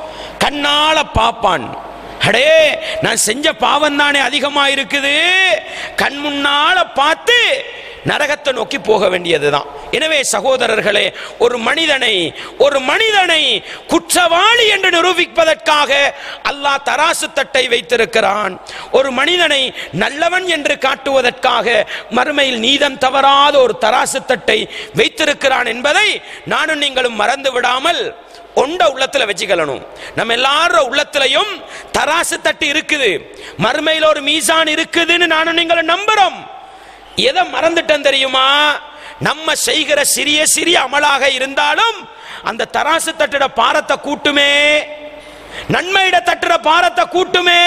கண்ணால பாப்பான் அடே நான் செஞ்ச பாவம் தானே அதிகமா இருக்குது கண் முன்னால பார்த்து நரகத்தை நோக்கி போக வேண்டியதுதான் எனவே சகோதரர்களே ஒரு மனிதனை ஒரு மனிதனை குற்றவாளி என்று நிரூபிப்பதற்காக அல்லாஹ் தராசு தட்டை வைத்திருக்கிறான் ஒரு மனிதனை நல்லவன் என்று காட்டுவதற்காக மறுமையில் நீதம் தவறாத ஒரு தராசு தட்டை வைத்திருக்கிறான் என்பதை நானும் நீங்களும் மறந்து விடாமல் ஒண்ட உள்ளத்துல வச்சுக்கணும் நம்ம எல்லாரும் உள்ளத்திலையும் தராசு தட்டு இருக்குது மறுமையில் ஒரு மீசான் இருக்குதுன்னு நானும் நீங்களும் நம்புறோம் எதை மறந்துட்டேன் தெரியுமா நம்ம செய்கிற சிறிய சிறிய அமலாக இருந்தாலும் அந்த தராசு தட்டுட பாரத்தை கூட்டுமே நன்மையிட தட்டுற பாரத்தை கூட்டுமே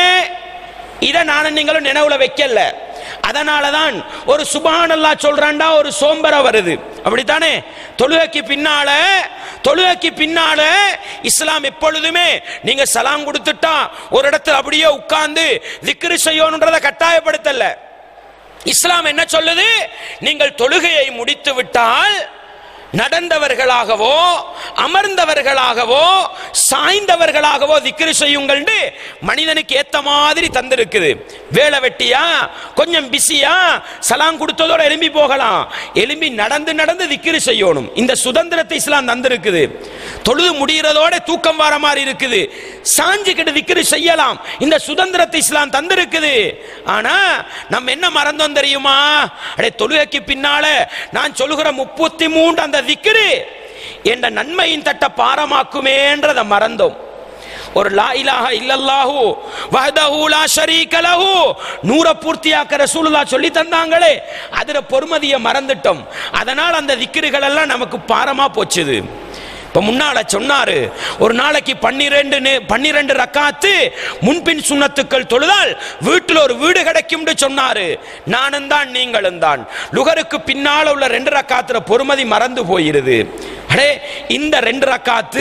இதை நானும் நீங்களும் நினைவுல வைக்கல அதனாலதான் ஒரு சுபானல்லா சொல்றான்டா ஒரு சோம்பர வருது அப்படித்தானே தொழுகைக்கு பின்னால தொழுகைக்கு பின்னால இஸ்லாம் எப்பொழுதுமே நீங்க சலாம் கொடுத்துட்டா ஒரு இடத்துல அப்படியே உட்கார்ந்து திக்ரு செய்யணுன்றதை கட்டாயப்படுத்தல இஸ்லாம் என்ன சொல்லுது நீங்கள் தொழுகையை முடித்து விட்டால் நடந்தவர்களாகவோ அமர்ந்தவர்களாகவோ சாய்ந்தவர்களாகவோ திக்ரு செய்யுங்கள் மனிதனுக்கு ஏத்த மாதிரி தந்திருக்குது வேலை வெட்டியா கொஞ்சம் பிஸியா சலாம் கொடுத்ததோட எலும்பி போகலாம் எலும்பி நடந்து நடந்து திக்ரு செய்யணும் இந்த சுதந்திரத்தை இஸ்லாம் தந்திருக்குது தொழுது முடிகிறதோட தூக்கம் வர மாதிரி இருக்குது சாஞ்சுக்கிட்டு திக்ரு செய்யலாம் இந்த சுதந்திரத்தை இஸ்லாம் தந்திருக்குது ஆனா நம்ம என்ன மறந்தோம் தெரியுமா அடே தொழுகைக்கு பின்னால நான் சொல்லுகிற முப்பத்தி மூன்று அந்த திக்ரு என்ற நன்மையின் தட்ட பாரமாக்குமேன்றத மறந்தோம் ஒரு லா இலாஹ இல்லல்லாஹு வஹதஹு லா ஷரீக லஹு நூற பூர்த்தியாக்க ரசூலுல்லாஹ் சொல்லி தந்தாங்களே அதுல பொறுமதியை மறந்துட்டோம் அதனால் அந்த திக்ருகள் எல்லாம் நமக்கு பாரமா போச்சுது இப்ப முன்னால சொன்னாரு ஒரு நாளைக்கு பன்னிரெண்டு நே- பன்னிரெண்டு ரக்காத்து முன்பின் சுண்ணத்துக்கள் தொழுதால் வீட்டில் ஒரு வீடு கிடைக்கும்னு சொன்னாரு நானும் தான் நீங்களும் தான் லுகருக்கு பின்னால உள்ள ரெண்டு ரக்காத்துல பொறுமதி மறந்து போயிருது அடே இந்த ரெண்டு ரக்காத்து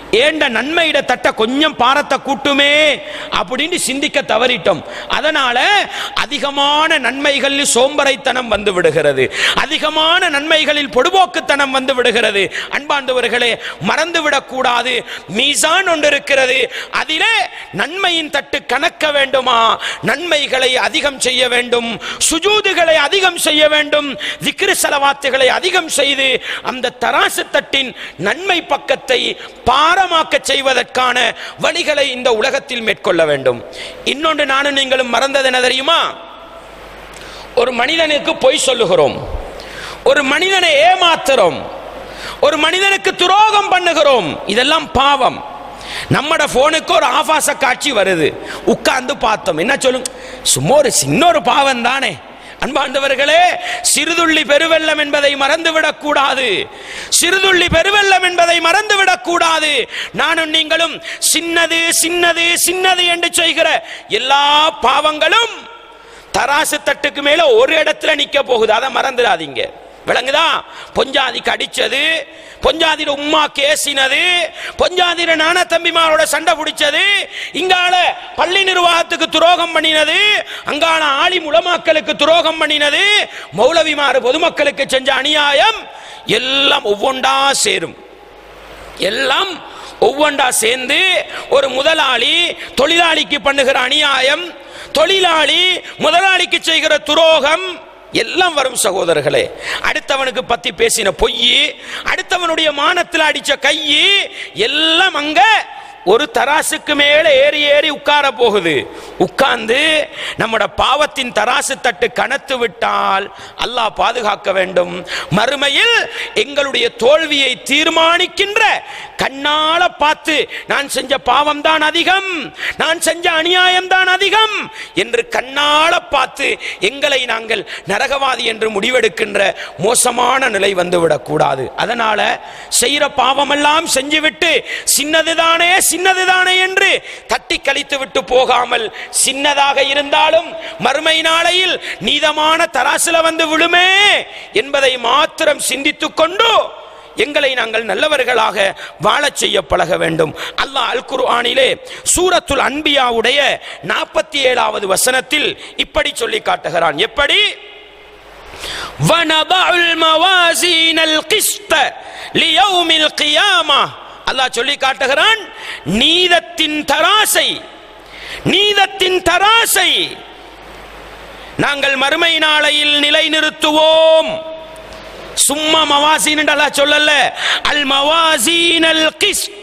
ஏண்ட நன்மையிட தட்ட கொஞ்சம் பாரத்தை கூட்டுமே அப்படின்னு சிந்திக்க தவறிட்டோம் அதனால அதிகமான நன்மைகளில் சோம்பரைத்தனம் வந்து விடுகிறது அதிகமான நன்மைகளில் பொடுபோக்குத்தனம் வந்து விடுகிறது அன்பாண்டவர்களே மறந்து விடக்கூடாது மீசான் ஒன்று இருக்கிறது அதிலே நன்மையின் தட்டு கணக்க வேண்டுமா நன்மைகளை அதிகம் செய்ய வேண்டும் சுஜூதுகளை அதிகம் செய்ய வேண்டும் திக்ரு செலவாத்துகளை அதிகம் செய்து அந்த தராசு தட்டின் நன்மை பக்கத்தை பாரமாக்க செய்வதற்கான வழிகளை இந்த உலகத்தில் மேற்கொள்ள வேண்டும் இன்னொன்று நானும் நீங்களும் மறந்தது என்ன தெரியுமா ஒரு மனிதனுக்கு பொய் சொல்லுகிறோம் ஒரு மனிதனை ஏமாத்துறோம் ஒரு மனிதனுக்கு துரோகம் பண்ணுகிறோம் இதெல்லாம் பாவம் நம்மட போனுக்கு ஒரு ஆபாச காட்சி வருது உட்கார்ந்து பார்த்தோம் என்ன சொல்லும் சும்மா ஒரு சின்ன ஒரு பாவம் தானே அன்பாண்டவர்களே சிறுதுள்ளி பெருவெள்ளம் என்பதை மறந்துவிடக் கூடாது சிறுதுள்ளி பெருவெள்ளம் என்பதை மறந்துவிடக் கூடாது நானும் நீங்களும் சின்னது சின்னது சின்னது என்று செய்கிற எல்லா பாவங்களும் தராசு தட்டுக்கு மேல ஒரு இடத்துல நிக்க போகுது அதை மறந்துடாதீங்க விளங்குதா பொஞ்சாதிக்கு அடிச்சது பொஞ்சாதிர உம்மா கேசினது பொஞ்சாதிர நான தம்பிமாரோட சண்டை பிடிச்சது இங்கால பள்ளி நிர்வாகத்துக்கு துரோகம் பண்ணினது அங்கால ஆளி உலமாக்களுக்கு துரோகம் பண்ணினது மௌலவிமாறு பொதுமக்களுக்கு செஞ்ச அநியாயம் எல்லாம் ஒவ்வொன்றா சேரும் எல்லாம் ஒவ்வொன்றா சேர்ந்து ஒரு முதலாளி தொழிலாளிக்கு பண்ணுகிற அநியாயம் தொழிலாளி முதலாளிக்கு செய்கிற துரோகம் எல்லாம் வரும் சகோதரர்களே அடுத்தவனுக்கு பத்தி பேசின பொய் அடுத்தவனுடைய மானத்தில் அடிச்ச கை எல்லாம் அங்க ஒரு தராசுக்கு மேல ஏறி ஏறி உட்கார போகுது உட்கார்ந்து நம்மட பாவத்தின் தராசு தட்டு கனத்து விட்டால் அல்லாஹ் பாதுகாக்க வேண்டும் மறுமையில் எங்களுடைய தோல்வியை தீர்மானிக்கின்ற கண்ணால பார்த்து நான் செஞ்ச பாவம் தான் அதிகம் நான் செஞ்ச அநியாயம் தான் அதிகம் என்று கண்ணால பார்த்து எங்களை நாங்கள் நரகவாதி என்று முடிவெடுக்கின்ற மோசமான நிலை வந்துவிடக் கூடாது அதனால செய்யற பாவமெல்லாம் செஞ்சுவிட்டு சின்னதுதானே சின்னதுதானே என்று தட்டி கழித்து விட்டு போகாமல் சின்னதாக இருந்தாலும் மறுமை நாளையில் நீதமான தராசுல வந்து விழுமே என்பதை மாத்திரம் சிந்தித்துக் கொண்டு எங்களை நாங்கள் நல்லவர்களாக வாழச் செய்ய பழக வேண்டும் அல்லாஹ் அல் குர்ஆனிலே சூரத்துல் அன்பியாவுடைய நாற்பத்தி ஏழாவது வசனத்தில் இப்படி சொல்லி காட்டுகிறான் எப்படி وَنَضَعُ الْمَوَازِينَ الْقِسْطَ لِيَوْمِ الْقِيَامَةِ அல்லாஹ் சொல்லி காட்டுகிறான் நீதத்தின் தராசை நீதத்தின் தராசை நாங்கள் மறுமை நாளையில் நிலைநிறுத்துவோம் சும்மா மவாசீன் அல்லாஹ் சொல்லல அல் மவாசீன் அல் கிஸ்த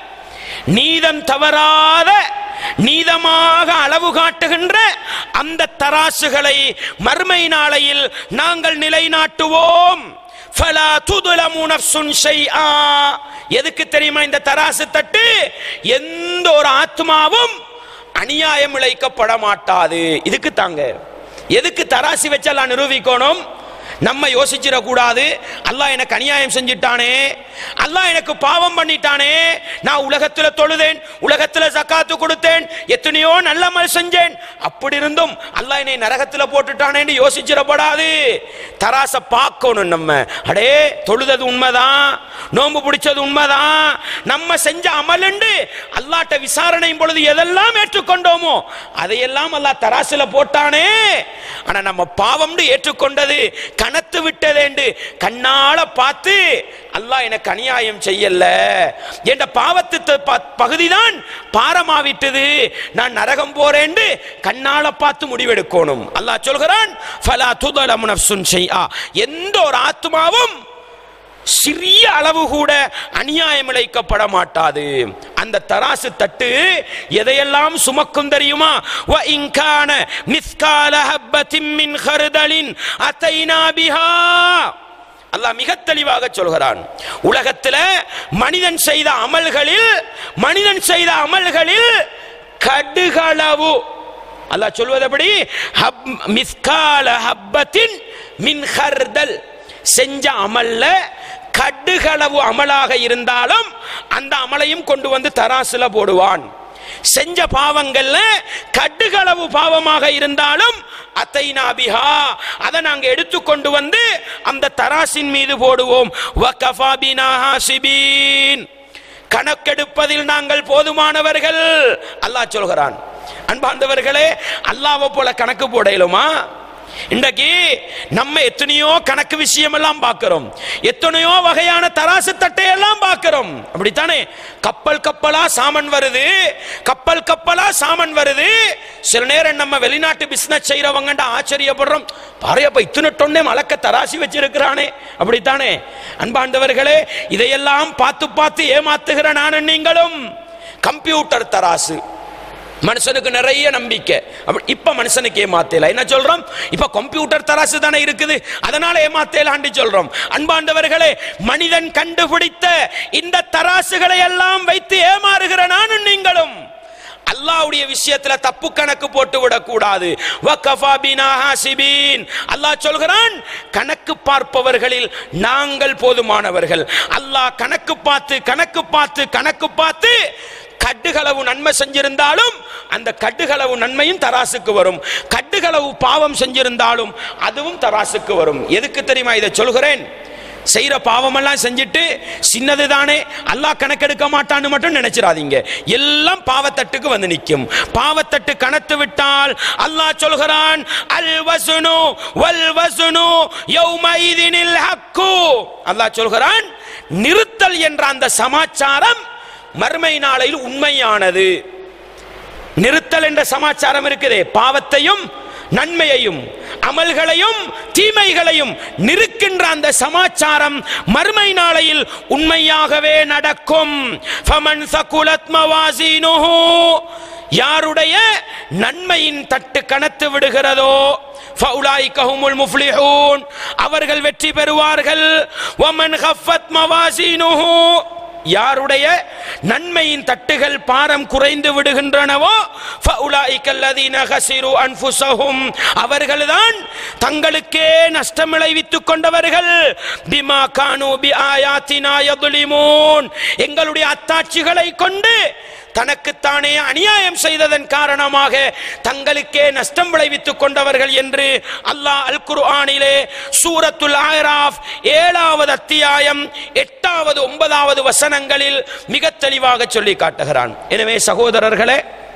நீதம் தவறாத நீதமாக அளவு காட்டுகின்ற அந்த தராசுகளை மறுமை நாளையில் நாங்கள் நிலைநாட்டுவோம் ஃபலா துதுலமு நஃப்சுன் ஷைஆ எதுக்கு தெரியுமா இந்த தராசு தட்டு எந்த ஒரு ஆத்மாவும் அநியாயம் இழைக்கப்பட மாட்டாது இதுக்கு தாங்க எதுக்கு தராசி வச்செல்லாம் நிரூபிக்கணும் நம்ம யோசிச்சிட கூடாது அல்லாஹ் எனக்கு அநியாயம் செஞ்சிட்டானே அல்லாஹ் எனக்கு பாவம் பண்ணிட்டானே நான் உலகத்துல தொழுதேன் உலகத்துல ஜக்காத்து கொடுத்தேன் எத்தனையோ நல்ல மல் செஞ்சேன் அப்படி இருந்தும் அல்லாஹ் என்னை நரகத்துல போட்டுட்டானேன்னு யோசிச்சிடப்படாது தராச பார்க்கணும் நம்ம அடே தொழுதது உண்மைதான் நோன்பு பிடிச்சது உண்மைதான் நம்ம செஞ்ச அமலுண்டு அல்லாட்ட விசாரணையும் பொழுது எதெல்லாம் ஏற்றுக்கொண்டோமோ அதையெல்லாம் அல்லாஹ் தராசுல போட்டானே ஆனா நம்ம பாவம்னு ஏற்றுக்கொண்டது கனத்து விட்டதேண்டு கண்ணால பார்த்து அல்லாஹ் எனக்கு அநியாயம் செய்யல என்ற பாவத்து த- ப- பகுதிதான் பாரமாவிட்டது நான் நரகம் போறேன்னு கண்ணால பார்த்து முடிவெடுக்கணும் அல்லாஹ் சொல்கிறான் ஃபலா துதலமு நஃப்சுன் ஷைஆ எந்த ஒரு ஆத்மாவும் சிறிய அளவு கூட அநியாயம் இழைக்கப்பட மாட்டாது அந்த தராசு தட்டு எதையெல்லாம் சுமக்கும் தெரியுமா வ இன்கான மிஸ்கால ஹப்பத்தின் மின் ஹர்தலின் அதைனா பிஹா அல்லாஹ் மிக தெளிவாக சொல்கிறான் உலகத்துல மனிதன் செய்த அமல்களில் மனிதன் செய்த அமல்களில் கடுகளவு அல்லாஹ் சொல்வது எப்படி ஹப் மிஸ்கால ஹப்பத்தின் மின் ஹர்தல் செஞ்ச அமல்ல கடுகளவு அமலாக இருந்தாலும் அந்த அமலையும் கொண்டு வந்து தராசுல போடுவான் செஞ்ச பாவங்கள்ல கடுகளவு பாவமாக இருந்தாலும் அத்தை நாபிஹா அதை நாங்க எடுத்துக்கொண்டு வந்து அந்த தராசின் மீது போடுவோம் வகஃபா பினா ஹாசிபீன் கணக்கெடுப்பதில் நாங்கள் போதுமானவர்கள் அல்லாஹ் சொல்கிறான் அன்பார்ந்தவர்களே அல்லாவை போல கணக்கு போடையிலுமா இன்றைக்கு நம்ம எத்தனையோ கணக்கு விஷயம் எல்லாம் பார்க்கிறோம் எத்தனையோ வகையான தராசு தட்டை எல்லாம் பார்க்கிறோம் அப்படித்தானே கப்பல் கப்பலா சாமன் வருது கப்பல் கப்பலா சாமன் வருது சில நேரம் நம்ம வெளிநாட்டு பிசினஸ் செய்யறவங்க ஆச்சரியப்படுறோம் பாறையப்ப இத்தனை டொன்னே மலக்க தராசி வச்சிருக்கிறானே அப்படித்தானே அன்பாண்டவர்களே இதையெல்லாம் பார்த்து பார்த்து ஏமாத்துகிற நானும் நீங்களும் கம்ப்யூட்டர் தராசு மனுஷனுக்கு நிறைய நம்பிக்கை அப்படி இப்ப மனுஷனுக்கு ஏமாத்தல என்ன சொல்றோம் இப்ப கம்ப்யூட்டர் தராசு தானே இருக்குது அதனால ஏமாத்தலாண்டி சொல்றோம் அன்பாண்டவர்களே மனிதன் கண்டுபிடித்த இந்த தராசுகளை எல்லாம் வைத்து ஏமாறுகிற நானும் நீங்களும் அல்லாஹ்வுடைய விஷயத்துல தப்பு கணக்கு போட்டு விடக்கூடாது வக்கஃபா பினா ஹாசிபீன் அல்லாஹ் சொல்கிறான் கணக்கு பார்ப்பவர்களில் நாங்கள் போதுமானவர்கள் அல்லாஹ் கணக்கு பார்த்து கணக்கு பார்த்து கணக்கு பார்த்து கட்டுகளவு நன்மை செஞ்சிருந்தாலும் அந்த கட்டுகளவு நன்மையும் தராசுக்கு வரும் கட்டுகளவு பாவம் செஞ்சிருந்தாலும் அதுவும் தராசுக்கு வரும் எதுக்கு தெரியுமா இதை சொல்கிறேன் செய்யற பாவமெல்லாம் செஞ்சுட்டு சின்னது தானே அல்லாஹ் கணக்கெடுக்க மாட்டான்னு மட்டும் நினைச்சிடாதீங்க எல்லாம் பாவத்தட்டுக்கு வந்து நிற்கும் பாவத்தட்டு கணத்து விட்டால் அல்லாஹ் சொல்கிறான் அல் வசுனு வல் வசுனு யௌமைதினில் ஹக்கு அல்லாஹ் சொல்கிறான் நிறுத்தல் என்ற அந்த சமாச்சாரம் மறுமை நாளையில் உண்மையானது நிறுத்தல் என்ற சமாச்சாரம் இருக்குதே பாவத்தையும் நன்மையையும் அமல்களையும் தீமைகளையும் நிறுக்கின்ற அந்த சமாச்சாரம் மறுமை நாளையில் உண்மையாகவே நடக்கும் ஃபமன் சகுலத் மவாசீனுஹு யாருடைய நன்மையின் தட்டு கணத்து விடுகிறதோ فَأُولَئِكَ هُمُ الْمُفْلِحُونَ அவர்கள் வெற்றி பெறுவார்கள் وَمَنْ خَفَّتْ مَوَازِينُهُ யாருடைய நன்மையின் தட்டுகள் பாரம் குறைந்து விடுகின்றனவோ فَأُولَئِكَ الَّذِينَ خَسِرُوا أَنفُسَهُمْ அவர்கள்தான் தங்களுக்கே நஷ்டம் விளைவித்துக் கொண்டவர்கள் பிமா கானு பி ஆயாத்தினா யதுலிமூன் எங்களுடைய அத்தாட்சிகளை கொண்டு தனக்குத்தானே அநியாயம் செய்ததன் காரணமாக தங்களுக்கே நஷ்டம் விளைவித்துக் கொண்டவர்கள் என்று அல்லாஹ் அல் குர்ஆனிலே சூரத்துல் ஆயராஃப் ஏழாவது அத்தியாயம் எட்டாவது ஒன்பதாவது வசனங்களில் மிக தெளிவாக சொல்லி காட்டுகிறான் எனவே சகோதரர்களே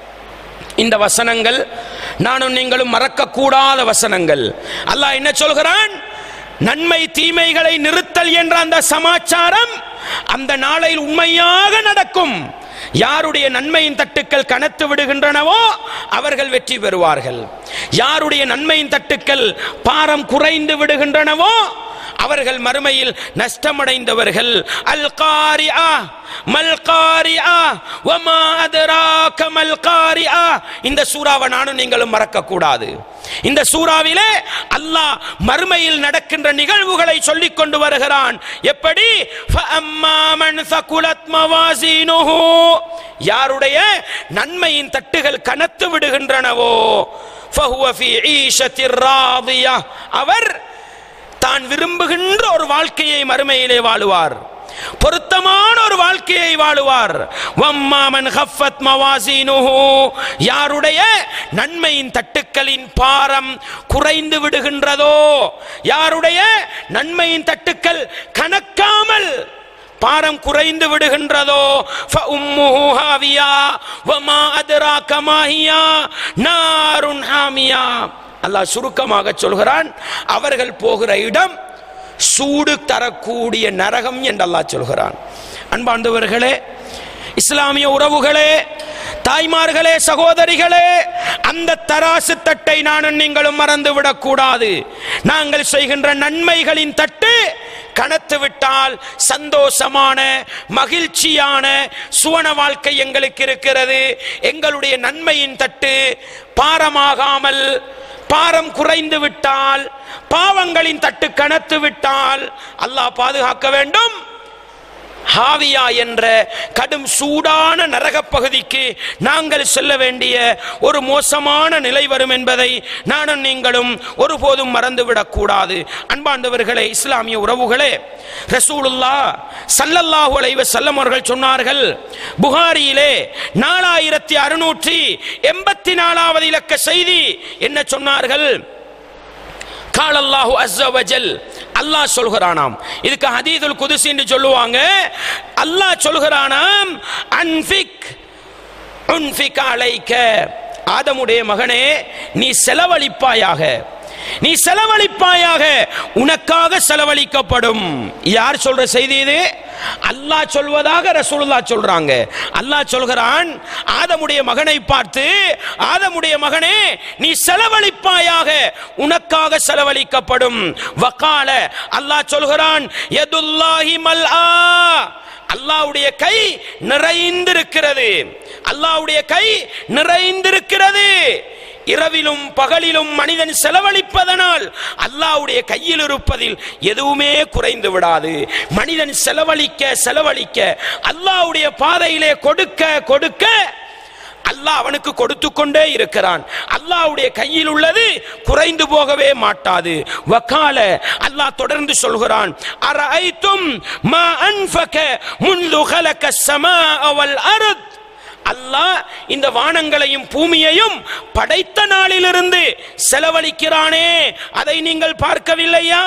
இந்த வசனங்கள் நானும் நீங்களும் மறக்கக்கூடாத வசனங்கள் அல்லாஹ் என்ன சொல்கிறான் நன்மை தீமைகளை நிறுத்தல் என்ற அந்த சமாச்சாரம் அந்த நாளையில் உண்மையாக நடக்கும் யாருடைய நன்மையின் தட்டுக்கள் கனத்து விடுகின்றனவோ அவர்கள் வெற்றி பெறுவார்கள் யாருடைய நன்மையின் தட்டுக்கள் பாரம் குறைந்து விடுகின்றனவோ அவர்கள் மறுமையில் நஷ்டமடைந்தவர்கள் அல் காரியா மல் காரியா வமா அதராக மல் காரியா இந்த சூறாவை நானும் நீங்களும் மறக்க கூடாது இந்த சூறாவிலே அல்லாஹ் மறுமையில் நடக்கின்ற நிகழ்வுகளை சொல்லிக் கொண்டு வருகிறான் எப்படி فَأَمَّا مَنْ ثَقُلَتْ مَوَازِينُهُ யாருடைய நன்மையின் தட்டுகள் கனத்து விடுகின்றனவோ فَهُوَ فِي عِيشَةٍ رَاضِيَةٍ அவர் தான் விரும்புகின்ற ஒரு வாழ்க்கையை மறுமையிலே வாழுவார் பொருத்தமான ஒரு வாழ்க்கையை வாழுவார் வம்மாமன் ஹஃபத் மவாசீனுஹு யாருடைய நன்மையின் தட்டுக்களின் பாரம் குறைந்து விடுகின்றதோ யாருடைய நன்மையின் தட்டுக்கள் கணக்காமல் பாரம் குறைந்து விடுகின்றதோ ஃபஉம்முஹு ஹாவியா வமா அத்ராக மா ஹியா நாருன் ஹாமியா அல்லாஹ் சுருக்கமாக சொல்கிறான் அவர்கள் போகிற இடம் சூடு தரக்கூடிய நரகம் என்று அல்லாஹ் சொல்கிறான் அன்பாண்டவர்களே இஸ்லாமிய உறவுகளே தாய்மார்களே சகோதரிகளே அந்த தராசு தட்டை நானும் நீங்களும் மறந்து விடக்கூடாது நாங்கள் செய்கின்ற நன்மைகளின் தட்டு கணத்து விட்டால் சந்தோஷமான மகிழ்ச்சியான சுவன வாழ்க்கை எங்களுக்கு இருக்கிறது எங்களுடைய நன்மையின் தட்டு பாரமாகாமல் பாரம் குறைந்து விட்டால் பாவங்களின் தட்டு கனத்து விட்டால் அல்லாஹ் பாதுகாக்க வேண்டும் ஹாவியா என்ற கடும் சூடான நரகப் பகுதிக்கு நாங்கள் செல்ல வேண்டிய ஒரு மோசமான நிலை வரும் என்பதை நானும் நீங்களும் ஒருபோதும் மறந்துவிடக் கூடாது அன்பாண்டவர்களே இஸ்லாமிய உறவுகளே ரசூலுல்லா சல்லல்லாஹு அலைஹி வஸல்லம் அவர்கள் சொன்னார்கள் புகாரியிலே நாலாயிரத்தி அறுநூற்றி எண்பத்தி நாலாவது இலக்க செய்தி என்ன சொன்னார்கள் கால் அல்லாஹு அஸ்ஸவஜல் அல்லாஹ் சொல்கிறானாம் இதுக்கு ஹதீதுல் குதுசி என்று சொல்லுவாங்க அல்லாஹ் சொல்கிறானாம் அன்ஃபிக் உன்ஃபிக் அலைக்க ஆதமுடைய மகனே நீ செலவழிப்பாயாக நீ செலவழிப்பாயாக உனக்காக செலவழிக்கப்படும் யார் சொல்ற செய்தி இது அல்லாஹ் சொல்வதாக ரசூலுல்லாஹ் சொல்றாங்க அல்லாஹ் சொல்கிறான் ஆதமுடைய மகனை பார்த்து ஆதமுடைய மகனே நீ செலவழிப்பாயாக உனக்காக செலவழிக்கப்படும் வக்கால அல்லாஹ் சொல்கிறான் யதுல்லாஹி மல்ஆ அல்லாவுடைய கை நிறைந்திருக்கிறது அல்லாவுடைய கை நிறைந்திருக்கிறது இரவிலும் பகலிலும் மனிதன் செலவழிப்பதனால் அல்லாவுடைய கையில் இருப்பதில் எதுவுமே குறைந்து விடாது மனிதன் செலவழிக்க செலவழிக்க அல்லாவுடைய பாதையிலே கொடுக்க கொடுக்க அல்லாஹ் அவனுக்கு கொடுத்து கொண்டே இருக்கிறான் அல்லாஹ்வுடைய கையில் உள்ளது குறைந்து போகவே மாட்டாது வக்கால அல்லாஹ் தொடர்ந்து சொல்கிறான் அரஐத்தும் மா அன்ஃபக முன்து خلق السماء والارض அல்லாஹ் இந்த வானங்களையும் பூமியையும் படைத்த நாளிலிருந்து செலவழிக்கிறானே அதை நீங்கள் பார்க்கவில்லையா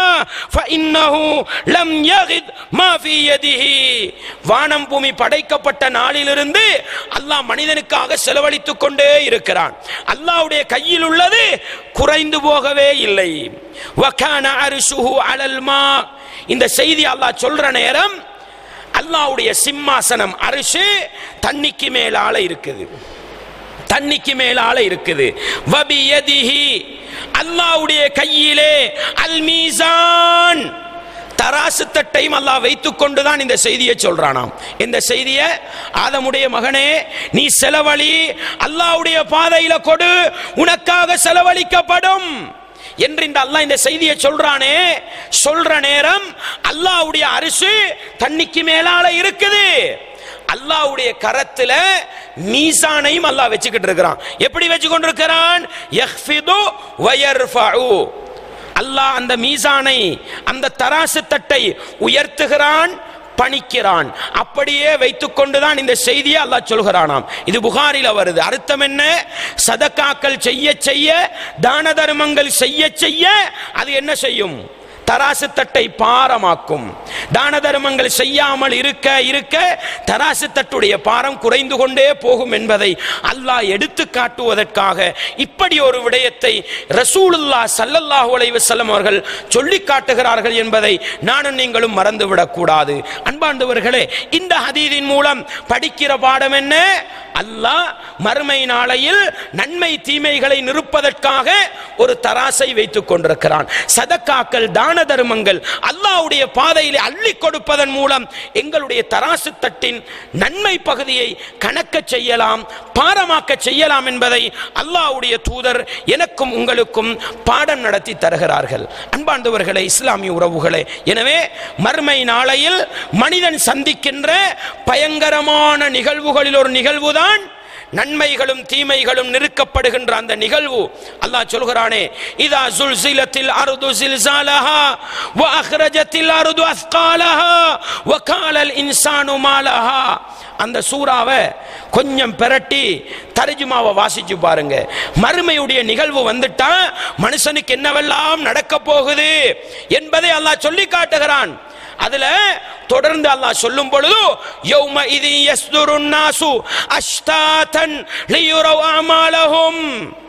فإنه لم يغد ما في يده வானம் பூமி படைக்கப்பட்ட நாளிலிருந்து அல்லாஹ் மனிதனுக்காக செலவழித்துக் கொண்டே இருக்கிறான் அல்லாஹ்வுடைய கையில் உள்ளது குறைந்து போகவே இல்லை وكان عرشه على الماء இந்த செய்தி அல்லாஹ் சொல்ற நேரம் அல்லாவுடைய சிம்மாசனம் அரிசு தண்ணிக்கு மேலால இருக்குது தண்ணிக்கு மேலால இருக்குது வபியதிஹி அல்லாவுடைய கையிலே அல் மீசான் தராசு தட்டையும் அல்லாஹ் வைத்துக் கொண்டுதான் இந்த செய்தியை சொல்றானாம் இந்த செய்தியை ஆதமுடைய மகனே நீ செலவழி அல்லாஹ்வுடைய பாதையில கொடு உனக்காக செலவழிக்கப்படும் என்று இந்த அல்லாஹ் இந்த செய்தியை சொல்றானே சொல்ற நேரம் அல்லாஹ்வுடைய அரிசி தண்ணிக்கு மேலால இருக்குது அல்லாஹ்வுடைய கரத்துல மீசானையும் அல்லாஹ் வச்சுக்கிட்டு இருக்கிறான் எப்படி வச்சு கொண்டிருக்கிறான் யஹ்ஃபிது வயர்ஃபஉ அல்லாஹ் அந்த மீசானை அந்த தராசு தட்டை உயர்த்துகிறான் பணிக்கிறான் அப்படியே வைத்துக் கொண்டுதான் இந்த செய்தியை அல்லாஹ் சொல்கிறானாம் இது புகாரில வருது அர்த்தம் என்ன சதக்காக்கள் செய்ய செய்ய தான தர்மங்கள் செய்ய செய்ய அது என்ன செய்யும் தராசு தட்டை பாரமாக்கும் தான தர்மங்கள் செய்யாமல் இருக்க இருக்க தராசு தட்டுடைய பாரம் குறைந்து கொண்டே போகும் என்பதை அல்லாஹ் எடுத்து காட்டுவதற்காக இப்படி ஒரு விடயத்தை ரசூலுல்லா சல்லல்லாஹு அலைஹி வஸல்லம் அவர்கள் சொல்லி காட்டுகிறார்கள் என்பதை நானும் நீங்களும் மறந்துவிடக் கூடாது அன்பாண்டவர்களே இந்த ஹதீதின் மூலம் படிக்கிற பாடம் என்ன அல்லாஹ் மறுமை நாளையில் நன்மை தீமைகளை நிறுப்பதற்காக ஒரு தராசை வைத்துக் கொண்டிருக்கிறான் சதக்காக்கள் தான தர்மங்கள் அல்லாஹ்வுடைய பாதையிலே அள்ளி கொடுப்பதன் மூலம் எங்களுடைய தராசு தட்டின் நன்மை பகுதியை கணக்க செய்யலாம் பாரமாக்க செய்யலாம் என்பதை அல்லாஹ்வுடைய தூதர் எனக்கும் உங்களுக்கும் பாடம் நடத்தி தருகிறார்கள் அன்பாண்டவர்களே இஸ்லாமிய உறவுகளே எனவே மறுமை நாளையில் மனிதன் சந்திக்கின்ற பயங்கரமான நிகழ்வுகளில் ஒரு நிகழ்வுதான் நன்மைகளும் தீமைகளும் நிறுக்கப்படுகின்ற அந்த நிகழ்வு அல்லாஹ் சொல்கிறானே இதா சுல்சிலத்தில் அருது சில்சாலஹா வ அஹ்ரஜத்தில் அருது அஸ்காலஹா வ காலல் இன்சானு மாலஹா அந்த சூறாவை கொஞ்சம் பெரட்டி தர்ஜுமாவை வாசிச்சு பாருங்க மறுமையுடைய நிகழ்வு வந்துட்டா மனுஷனுக்கு என்னவெல்லாம் நடக்க போகுது என்பதை அல்லாஹ் சொல்லி காட்டுகிறான் அதுல தொடர்ந்து அல்லாஹ் சொல்லும் பொழுது யௌம இது யஸ்துருன் நாசு அஷ்தாதன் லியுரவ் அமாலஹும்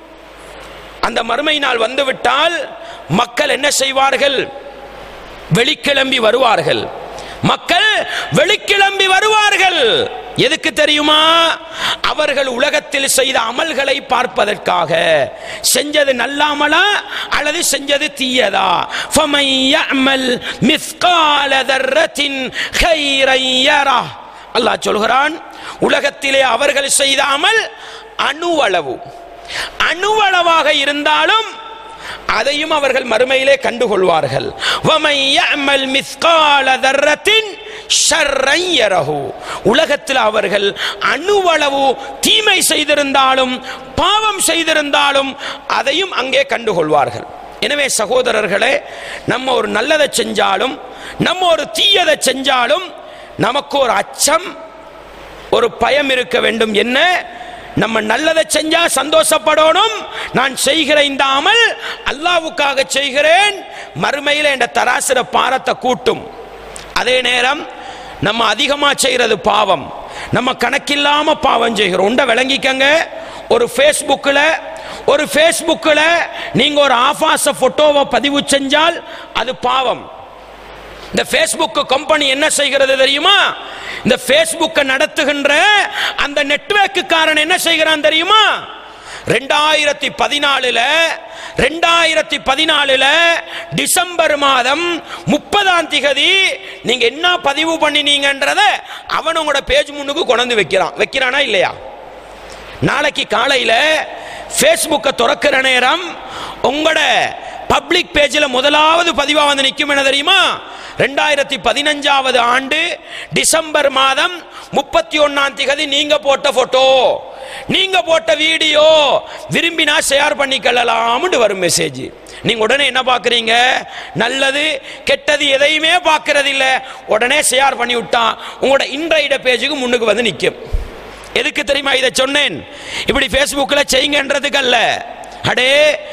அந்த மறுமை நாள் வந்துவிட்டால் மக்கள் என்ன செய்வார்கள் வெளிக்கிளம்பி வருவார்கள் மக்கள் வெளிக்கிளம்பி வருவார்கள் எதுக்கு தெரியுமா அவர்கள் உலகத்தில் செய்த அமல்களை பார்ப்பதற்காக செஞ்சது நல்லாமலா அல்லது செஞ்சது தீயதா فَمَن يَعْمَلْ مِثْقَالَ ذَرَّةٍ خَيْرًا يَرَهُ அல்லாஹ் சொல்கிறான் உலகத்திலே அவர்கள் செய்த அமல் அணுவளவு அணுவளவாக இருந்தாலும் அதையும் அவர்கள் மறுமையிலே கண்டுகொள்வார்கள் وَمَن يَعْمَلْ مِثْقَالَ ذَرَّةٍ شَرًّا يَرَهُ உலகத்தில் அவர்கள் அணுவளவு தீமை செய்திருந்தாலும் பாவம் செய்திருந்தாலும் அதையும் அங்கே கண்டுகொள்வார்கள் எனவே சகோதரர்களே நம்ம ஒரு நல்லதை செஞ்சாலும் நம்ம ஒரு தீயதை செஞ்சாலும் நமக்கு ஒரு அச்சம் ஒரு பயம் இருக்க வேண்டும் என்ன நம்ம நல்லதை செஞ்சா சந்தோஷப்படணும் நான் செய்கிற இந்த அமல் அல்லாவுக்காக செய்கிறேன் மறுமையில் என்ற தராசிர பாரத்தை கூட்டும் அதே நேரம் நம்ம அதிகமாக செய்கிறது பாவம் நம்ம கணக்கில்லாம பாவம் செய்கிறோம் உண்டை விளங்கிக்கங்க ஒரு ஃபேஸ்புக்கில் ஒரு ஃபேஸ்புக்கில் நீங்கள் ஒரு ஆபாச ஃபோட்டோவை பதிவு செஞ்சால் அது பாவம் இந்த ஃபேஸ்புக் கம்பெனி என்ன செய்கிறது தெரியுமா இந்த ஃபேஸ்புக்கை நடத்துகின்ற அந்த நெட்வொர்க்குக்காரன் என்ன செய்கிறான் தெரியுமா ரெண்டாயிரத்தி பதினாலுல ரெண்டாயிரத்தி பதினாலுல டிசம்பர் மாதம் முப்பதாம் திகதி நீங்க என்ன பதிவு பண்ணினீங்கன்றத அவன் உங்களோட பேஜ் முன்னுக்கு கொண்டு வைக்கிறான் வைக்கிறானா இல்லையா நாளைக்கு காலையில ஃபேஸ்புக்கை திறக்கிற நேரம் உங்களோட பப்ளிக் பேஜில் முதலாவது பதிவா வந்து நிற்கும் என்ன தெரியுமா ரெண்டாயிரத்தி பதினஞ்சாவது ஆண்டு டிசம்பர் மாதம் முப்பத்தி ஒன்னாம் திகதி நீங்க போட்ட போட்டோ நீங்க போட்ட வீடியோ விரும்பினா ஷேர் பண்ணிக்கலாம்னு வரும் மெசேஜ் நீங்க உடனே என்ன பாக்குறீங்க நல்லது கெட்டது எதையுமே பார்க்கறது இல்ல உடனே ஷேர் பண்ணி விட்டா உங்களோட இன்றையிட பேஜுக்கு முன்னுக்கு வந்து நிற்கும் எதுக்கு தெரியுமா இதை சொன்னேன் இப்படி ஃபேஸ்புக்கில் செய்யுங்கன்றதுக்கு அல்ல அடே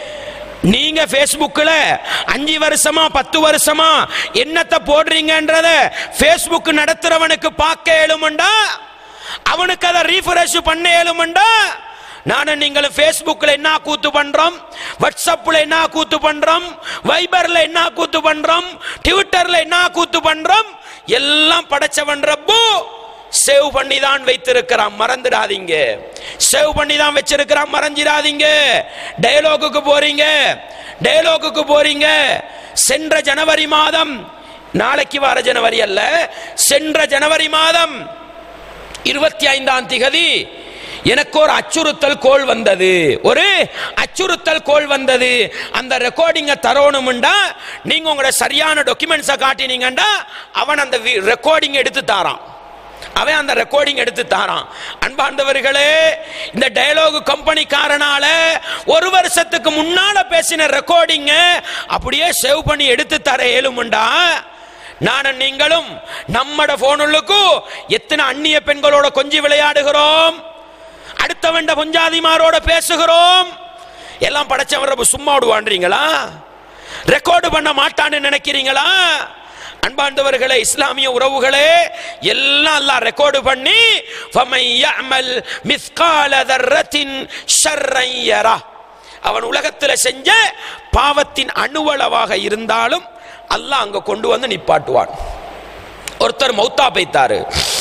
நீங்க ஃபேஸ்புக்கில் அஞ்சு வருஷமா பத்து வருஷமா என்னத்தை போடுறீங்கன்றத ஃபேஸ்புக் நடத்துறவனுக்கு பார்க்க ஏழுமண்டா அவனுக்கு அதை ரீஃப்ரெஷ் பண்ண ஏழுமண்டா நானும் நீங்களும் ஃபேஸ்புக்கில் என்ன கூத்து பண்றோம் வாட்ஸ்அப்பில் என்ன கூத்து பண்றோம் வைபர்ல என்ன கூத்து பண்றோம் ட்விட்டர்ல என்ன கூத்து பண்றோம் எல்லாம் படைச்சவன் ரப்பு சேவ் பண்ணி தான் வைத்திருக்கிறான் மறந்துடாதீங்க சேவ் பண்ணி தான் வச்சிருக்கிறான் மறந்துடாதீங்க டயலாகுக்கு போறீங்க டயலாகுக்கு போறீங்க சென்ற ஜனவரி மாதம் நாளைக்கு வர ஜனவரி அல்ல சென்ற ஜனவரி மாதம் இருபத்தி ஐந்தாம் திகதி எனக்கு ஒரு அச்சுறுத்தல் கோல் வந்தது ஒரு அச்சுறுத்தல் கோல் வந்தது அந்த ரெக்கார்டிங்கை தரணும்டா நீங்க உங்களோட சரியான டாக்குமெண்ட்ஸை காட்டினீங்கண்டா அவன் அந்த ரெக்கார்டிங் எடுத்து தாரான் அவன் அந்த ரெக்கார்டிங் எடுத்து தாரான் அன்பார்ந்தவர்களே இந்த டயலாக் கம்பெனிக்காரனால ஒரு வருஷத்துக்கு முன்னால பேசின ரெக்கார்டிங்க அப்படியே சேவ் பண்ணி எடுத்து தர ஏழுமுண்டா நானும் நீங்களும் நம்மட போனுள்ளுக்கு எத்தனை அந்நிய பெண்களோட கொஞ்சி விளையாடுகிறோம் அடுத்தவண்ட பொஞ்சாதிமாரோட பேசுகிறோம் எல்லாம் படைச்சவன் சும்மா விடுவான்றீங்களா ரெக்கார்டு பண்ண மாட்டான்னு நினைக்கிறீங்களா அன்பார்ந்தவர்களே இஸ்லாமிய உறவுகளே எல்லாம் அல்லாஹ் ரெக்கார்டு பண்ணி ஃபமை யஅமல் மிஸ்கால தர்ரத்தின் ஷர்ரன் யரா அவன் உலகத்தில் செஞ்ச பாவத்தின் அணுவளவாக இருந்தாலும் அல்லாஹ் அங்க கொண்டு வந்து நிப்பாட்டுவான் ஒருத்தர் மௌத்தா போய்த்தாரு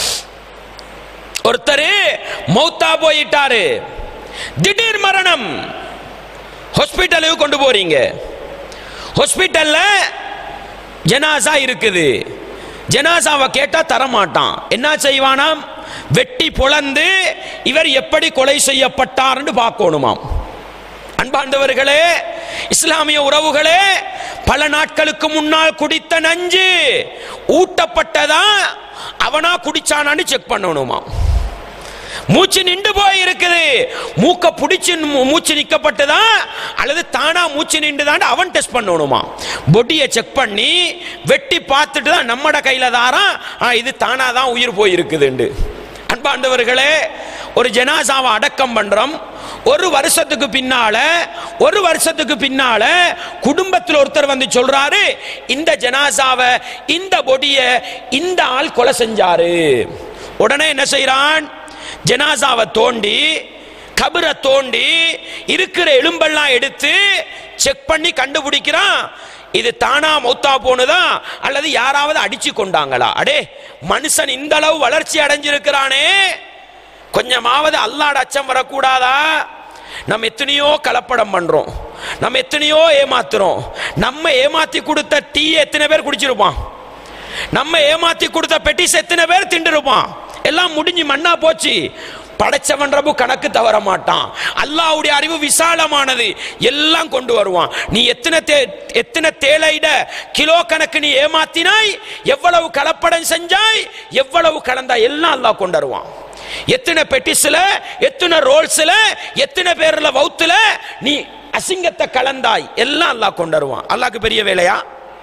ஒருத்தர் மௌத்தா போயிட்டாரு திடீர் மரணம் ஹாஸ்பிட்டலுக்கு கொண்டு போறீங்க ஹாஸ்பிட்டல்ல ஜனாசா இருக்குது ஜனாசாவை கேட்டா தரமாட்டான் என்ன செய்வானாம் வெட்டி பொளந்து இவர் எப்படி கொலை செய்யப்பட்டார்னு பார்க்கணுமாம் அன்பாண்டவர்களே இஸ்லாமிய உறவுகளே பல நாட்களுக்கு முன்னால் குடித்த நஞ்சு ஊட்டப்பட்டதா அவனா குடிச்சானான்னு செக் பண்ணணுமாம் மூச்சு நின்று போய் இருக்குது மூக்க பிடிச்சு மூ- மூச்சு நிக்கப்பட்டதா அல்லது தானா மூச்சு நின்றுதான் அவன் டெஸ்ட் பண்ணணுமா பொடியை செக் பண்ணி வெட்டி பார்த்துட்டு தான் நம்மட கையில தாரா ஆ, இது தானா தான் உயிர் போயிருக்குதுண்டு அன்பாண்டவர்களே ஒரு ஜனாசாவை அடக்கம் பண்றோம் ஒரு வருஷத்துக்கு பின்னால ஒரு வருஷத்துக்கு பின்னால குடும்பத்தில் ஒருத்தர் வந்து சொல்றாரு இந்த ஜனாசாவை இந்த பொடிய இந்த ஆள் கொலை செஞ்சாரு உடனே என்ன செய்றான் ஜனாசாவை தோண்டி கபரை தோண்டி இருக்கிற எலும்பெல்லாம் எடுத்து செக் பண்ணி கண்டுபிடிக்கிறான் இது தானா மௌத்தா போனதா அல்லது யாராவது அடிச்சு கொண்டாங்களா அடே மனுஷன் இந்த அளவு வளர்ச்சி அடைஞ்சிருக்கிறானே கொஞ்சமாவது அல்லாட அச்சம் வரக்கூடாதா நம்ம எத்தனையோ கலப்படம் பண்றோம் நம்ம எத்தனையோ ஏமாத்துறோம் நம்ம ஏமாத்தி கொடுத்த டீ எத்தனை பேர் குடிச்சிருப்பான் நம்ம ஏமாத்தி கொடுத்த பெட்டிஸ் எத்தனை பேர் திண்டிருப்பான் எல்லாம் முடிஞ்சு மண்ணா போச்சு படைச்சவன் ரபு கணக்கு தவற மாட்டான் அல்லாஹ்வுடைய அறிவு விசாலமானது எல்லாம் கொண்டு வருவான் நீ எத்தனை தே எத்தனை தேலையிட கிலோ கணக்கு நீ ஏமாத்தினாய் எவ்வளவு கலப்படம் செஞ்சாய் எவ்வளவு கலந்தாய் எல்லாம் அல்லாஹ் கொண்டு வருவான் எத்தனை பெட்டிஸ்ல எத்தனை ரோல்ஸ்ல எத்தனை பேர்ல வவுத்துல நீ அசிங்கத்தை கலந்தாய் எல்லாம் அல்லாஹ் கொண்டு வருவான் அல்லாஹ்க்கு பெரிய வேலையா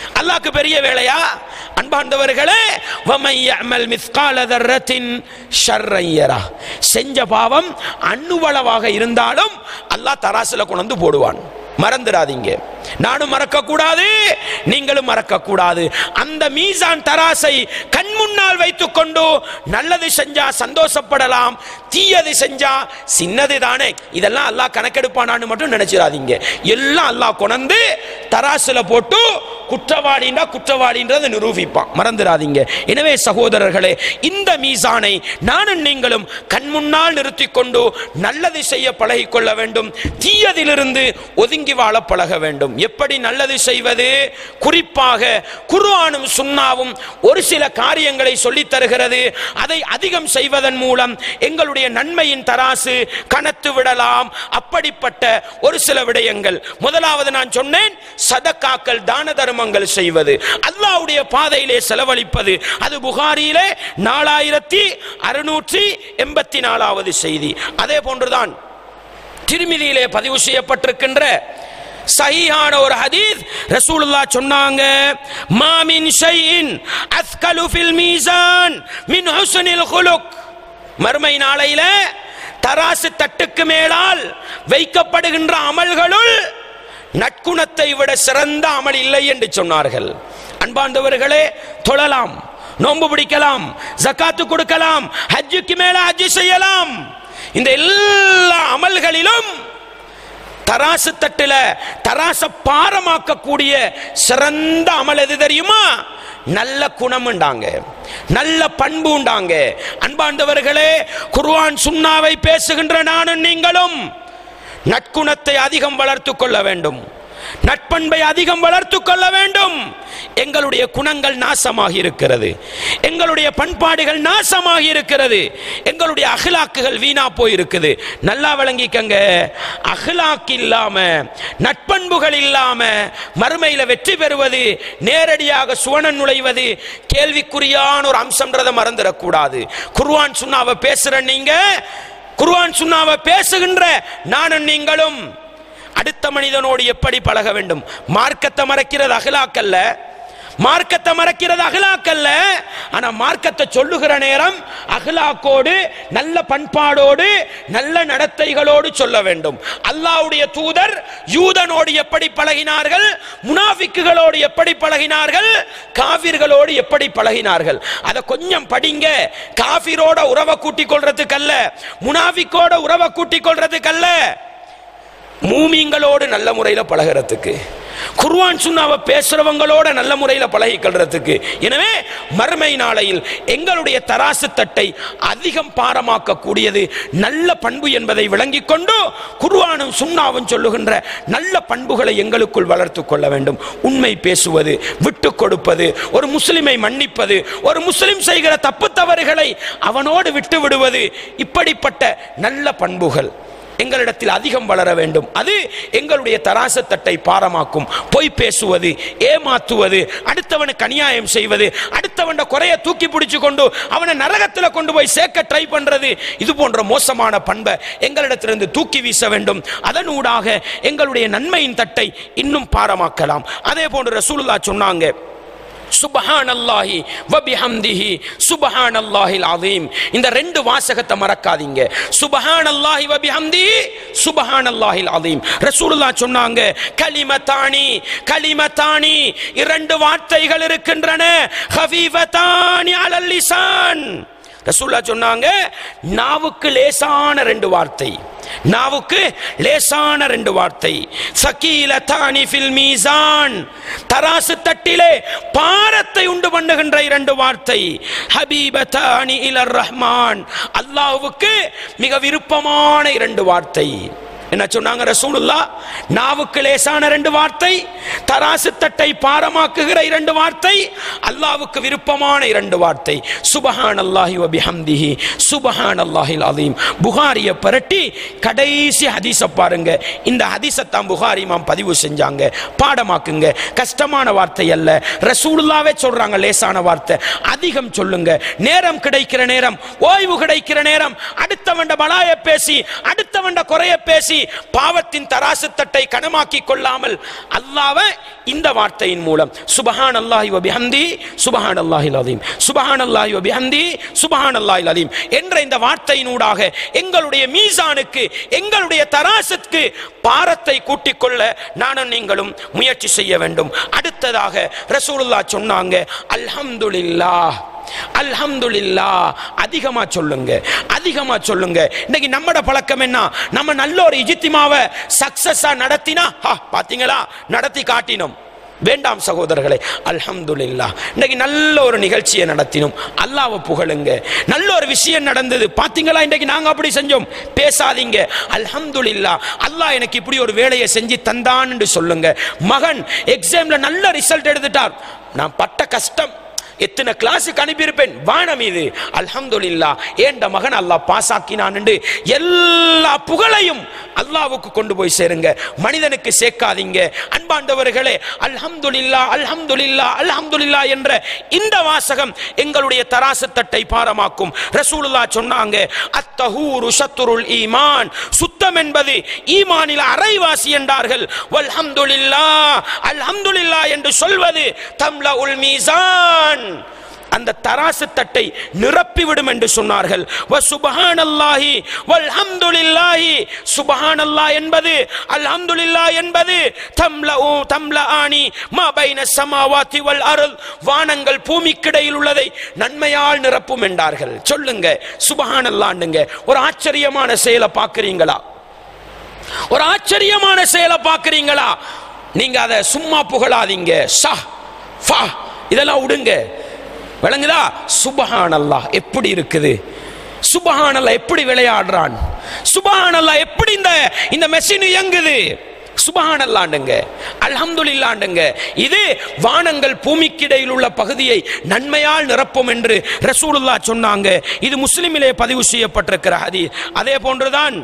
அல்லாஹ்க்கு பெரிய வேலையா அன்பார்ந்தவர்களே வமை யஅமல் மிஸ்கால தர்ரத்தின் ஷர்ரன் யரா. செஞ்ச பாவம் அணுவளவாக இருந்தாலும் அல்லாஹ் தராசுல கொண்டு வந்து போடுவான் மறந்துடாதீங்க நானும் மறக்க கூடாது நீங்களும் மறக்க கூடாது அந்த மீசான் தராசை கண் முன்னால் வைத்துக் கொண்டு நல்லது செஞ்சா சந்தோஷப்படலாம் தீயது செஞ்சா சின்னது தானே இதெல்லாம் அல்லாஹ் கணக்கெடுப்பானான்னு மட்டும் நினைச்சிடாதீங்க எல்லாம் அல்லாஹ் கொணந்து தராசுல போட்டு குற்றவாளின்னா குற்றவாளின்றதை நிரூபிப்பான் மறந்துடாதீங்க எனவே சகோதரர்களே இந்த மீசானை நானும் நீங்களும் கண் முன்னால் நிறுத்திக் கொண்டு நல்லது செய்ய பழகிக் கொள்ள வேண்டும் தீயதிலிருந்து ஒதுங்கி வாழ பழக வேண்டும் எப்படி நல்லது செய்வது குறிப்பாக குர்ஆனும் சுன்னாவும் ஒரு சில காரியங்களை சொல்லித் தருகிறது அதை அதிகம் செய்வதன் மூலம் எங்களுடைய நன்மையின் தராசு கனத்து விடலாம் அப்படிப்பட்ட ஒரு சில விடயங்கள் முதலாவது நான் சொன்னேன் சதக்காக்கள் தான தர்மங்கள் செய்வது அல்லாஹ்வுடைய பாதையிலே செலவழிப்பது அது புகாரியிலே நாலாயிரத்தி அறுநூற்றி எண்பத்தி நாலாவது செய்தி அதே போன்றுதான் திருமிதியிலே பதிவு செய்யப்பட்டிருக்கின்ற சஹீஹான ஒரு ஹதீஸ் ரசூலுல்லாஹ் சொன்னாங்க மாமின் ஷைஇன் அஸ்கலு ஃபில் மீசான் மின் ஹுஸ்னில் குலுக் மறுமை நாளையில தராசு தட்டுக்கு மேலால் வைக்கப்படுகின்ற அமல்களுள் நற்குணத்தை விட சிறந்த அமல் இல்லை என்று சொன்னார்கள் அன்பாண்டவர்களே தொழலாம் நோன்பு பிடிக்கலாம் ஜக்காத்து கொடுக்கலாம் ஹஜ்ஜுக்கு மேல ஹஜ்ஜு செய்யலாம் இந்த எல்லா அமல்களிலும் தராசு தட்டுல தராச பாரமாக்கக்கூடிய சிறந்த அமல் எது தெரியுமா நல்ல குணம் உண்டாங்க நல்ல பண்பு உண்டாங்க அன்பாண்டவர்களே குர்ஆன் சுன்னாவை பேசுகின்ற நானும் நீங்களும் நற்குணத்தை அதிகம் வளர்த்துக் கொள்ள வேண்டும் நட்பண்பை அதிகம் வளர்த்துக் கொள்ள வேண்டும் எங்களுடைய குணங்கள் நாசமாகி இருக்கிறது எங்களுடைய பண்பாடுகள் நாசமாகி இருக்கிறது எங்களுடைய அகலாக்குகள் வீணா போயிருக்குது நல்லா விளங்கிக்கங்க அகலாக் இல்லாம நட்பண்புகள் இல்லாம மறுமையில வெற்றி பெறுவது நேரடியாக சுவனன் நுழைவது கேள்விக்குறியான ஒரு அம்சம்ன்றதை மறந்துடக்கூடாது குர்ஆன் சுன்னாவை பேசுற நீங்க குர்ஆன் சுன்னாவை பேசுகின்ற நானும் நீங்களும் அடுத்த மனிதனோடு எப்படி பழக வேண்டும் மார்க்கத்தை மறைக்கிறது அகலாக்கல்ல மார்க்கத்தை மறைக்கிறது அகலாக்கல்ல ஆனா மார்க்கத்தை சொல்லுகிற நேரம் அகலாக்கோடு நல்ல பண்பாடோடு நல்ல நடத்தைகளோடு சொல்ல வேண்டும் அல்லாஹ்வுடைய தூதர் யூதனோடு எப்படி பழகினார்கள் முனாஃபிக்குகளோடு எப்படி பழகினார்கள் காபிர்களோடு எப்படி பழகினார்கள் அதை கொஞ்சம் படிங்க காபிரோட உறவை கூட்டிக் கொள்றதுக்கல்ல முனாஃபிக்கோட உறவை கூட்டிக் கொள்றதுக்கல்ல மூமிங்களோடு நல்ல முறையில் பழகிறதுக்கு குர்ஆன் சுன்னாவை பேசுறவங்களோட நல்ல முறையில் பழகிக்கொள்றதுக்கு எனவே மறுமை நாளையில் எங்களுடைய தராசு தட்டை அதிகம் பாரமாக்கக்கூடியது நல்ல பண்பு என்பதை விளங்கிக் கொண்டு குர்ஆனும் சுன்னாவும் சொல்லுகின்ற நல்ல பண்புகளை எங்களுக்குள் வளர்த்துக் கொள்ள வேண்டும் உண்மை பேசுவது விட்டு கொடுப்பது ஒரு முஸ்லிமை மன்னிப்பது ஒரு முஸ்லிம் செய்கிற தப்பு தவறுகளை அவனோடு விட்டு விடுவது இப்படிப்பட்ட நல்ல பண்புகள் எங்களிடத்தில் அதிகம் வளர வேண்டும் அது எங்களுடைய தராச தட்டை பாரமாக்கும் பொய் பேசுவது ஏமாத்துவது அடுத்தவனுக்கு அநியாயம் செய்வது அடுத்தவன் குறைய தூக்கி பிடிச்சு கொண்டு அவனை நரகத்துல கொண்டு போய் சேர்க்க ட்ரை பண்றது இது போன்ற மோசமான பண்பை எங்களிடத்திலிருந்து தூக்கி வீச வேண்டும் அதனூடாக எங்களுடைய நன்மையின் தட்டை இன்னும் பாரமாக்கலாம் அதே போன்று ரசூலுல்லா சொன்னாங்க சுபஹான் அல்லாஹி வபிஹம்திஹி சுபஹான் அல்லாஹில் அதீம் இந்த ரெண்டு வாசகத்தை மறக்காதீங்க சுபஹான் அல்லாஹி வபிஹம்திஹி சுபஹான் அல்லாஹில் அதீம் ரசூலுல்லாஹ் சொன்னாங்க கலிமத்தானி கலிமத்தானி இரண்டு வார்த்தைகள் இருக்கின்றன ஹஃபீஃபத்தானி அலல் லிசான் ரசூல்லா சொன்னாங்க நாவுக்கு லேசான ரெண்டு வார்த்தை நாவுக்கு லேசான ரெண்டு வார்த்தை சகீல தானி ஃபில் மீசான் தராசு தட்டிலே பாரத்தை உண்டு பண்ணுகின்ற இரண்டு வார்த்தை ஹபீபத்தானி இலர் ரஹ்மான் அல்லாஹ்வுக்கு மிக விருப்பமான இரண்டு வார்த்தை என்ன சொன்னாங்க ரசூலுல்லா நாவுக்கு லேசான ரெண்டு வார்த்தை தராசு தட்டை பாரமாக்குகிற இரண்டு வார்த்தை அல்லாவுக்கு விருப்பமான இரண்டு வார்த்தை சுபஹான் அல்லாஹி வபிஹம்திஹி சுபஹான் அல்லாஹில் அதீம் புகாரிய பரட்டி கடைசி ஹதீஸை பாருங்க இந்த ஹதீஸத்தான் புகாரி இமாம் பதிவு செஞ்சாங்க பாடமாக்குங்க கஷ்டமான வார்த்தை அல்ல ரசூலுல்லாவே சொல்றாங்க லேசான வார்த்தை அதிகம் சொல்லுங்க நேரம் கிடைக்கிற நேரம் ஓய்வு கிடைக்கிற நேரம் அடுத்தவண்ட பலாய பேசி அடுத்தவன் அடுத்தவண்ட குறைய பேசி பாவத்தின் தராசு தட்டை கனமாக்கி கொள்ளாமல் அல்லாஹ்வ இந்த வார்த்தையின் மூலம் சுபஹான் அல்லாஹி வபிஹந்தி சுபஹான் அல்லாஹில் அதீம் சுபஹான் அல்லாஹி வபிஹந்தி சுபஹான் அல்லாஹில் அதீம் என்ற இந்த வார்த்தையினூடாக எங்களுடைய மீசானுக்கு எங்களுடைய தராசுக்கு பாரத்தை கூட்டிக் கொள்ள நானும் நீங்களும் முயற்சி செய்ய வேண்டும் அடுத்ததாக ரசூலுல்லாஹ் சொன்னாங்க அல்ஹம்துலில்லாஹ் அல்ஹம்துலில்லா அதிகமா சொல்லுங்க அதிகமா சொல்லுங்க இன்னைக்கு நம்மட பழக்கம் என்ன நம்ம நல்ல ஒரு இஜித்திமாவை சக்சஸா நடத்தினா ஹா, பாத்தீங்களா நடத்தி காட்டினோம் வேண்டாம் சகோதரர்களே அல்ஹம்துலில்லா இன்னைக்கு நல்ல ஒரு நிகழ்ச்சியை நடத்தினோம் அல்லாஹ்வை புகழுங்க நல்ல ஒரு விஷயம் நடந்தது பாத்தீங்களா இன்னைக்கு நாங்க அப்படி செஞ்சோம் பேசாதீங்க அல்ஹம்துலில்லா அல்லாஹ் எனக்கு இப்படி ஒரு வேலையை செஞ்சு தந்தான்னு சொல்லுங்க மகன் எக்ஸாம்ல நல்ல ரிசல்ட் எடுத்துட்டார் நான் பட்ட கஷ்டம் எத்தனை கிளாஸுக்கு அனுப்பியிருப்பேன் வானம் இது அல்ஹம்துலில்லா ஏண்ட மகன் அல்லாஹ் பாஸ் ஆக்கினான் எல்லா புகழையும் அல்லாஹ்வுக்கு கொண்டு போய் சேருங்க மனிதனுக்கு சேர்க்காதீங்க அன்பாண்டவர்களே அல்ஹம்துலில்லா அல்ஹம்துலில்லா அல்ஹம்துலில்லா என்ற இந்த வாசகம் எங்களுடைய தராசு தட்டை பாரமாக்கும் ரசூலுல்லாஹ் சொன்னாங்க அத்தஹூரு ஷத்ருல் ஈமான் சுத்தம் என்பது ஈமானில் அரைவாசி என்றார்கள் வல்ஹம்துலில்லா அல்ஹம்துலில்லா என்று சொல்வது தம்ல உல் மீசான் அந்த தராசு தட்டை நிரப்பிவிடும் என்று சொன்னார்கள் வ சுபஹானல்லாஹி வல்ஹம்துலில்லாஹி சுபஹானல்லாஹ் என்பது அல்ஹம்துலில்லாஹ் என்பது தம்லஉ தம்லஆனி மா பைன ஸமாவாதி வல் அர்த் வானங்கள் பூமிக்கிடையில் உள்ளதை நன்மையால் நிரப்பும் என்றார்கள் சொல்லுங்க சுபஹானல்லாஹ்னுங்க ஒரு ஆச்சரியமான செயலை பார்க்கறீங்களா ஒரு ஆச்சரியமான செயலை பார்க்கறீங்களா நீங்க அதை சும்மா புகழாதீங்க ஷா ஃபா இதெல்லாம் விடுங்க விளங்குதா சுபஹானல்லாஹ் எப்படி இருக்குது சுபஹானல்லாஹ் எப்படி விளையாடுறான் சுபஹானல்லாஹ் எப்படி இந்த இந்த மெஷின் இயங்குது சுபஹானல்லாண்டுங்க அல்ஹம்துலில்லாண்டுங்க இது வானங்கள் பூமிக்கிடையில் உள்ள பகுதியை நன்மையால் நிரப்பும் என்று ரசூலுல்லாஹ் சொன்னாங்க இது முஸ்லிமிலே பதிவு செய்யப்பட்டிருக்கிற ஹதீஸ் அதே போன்றுதான்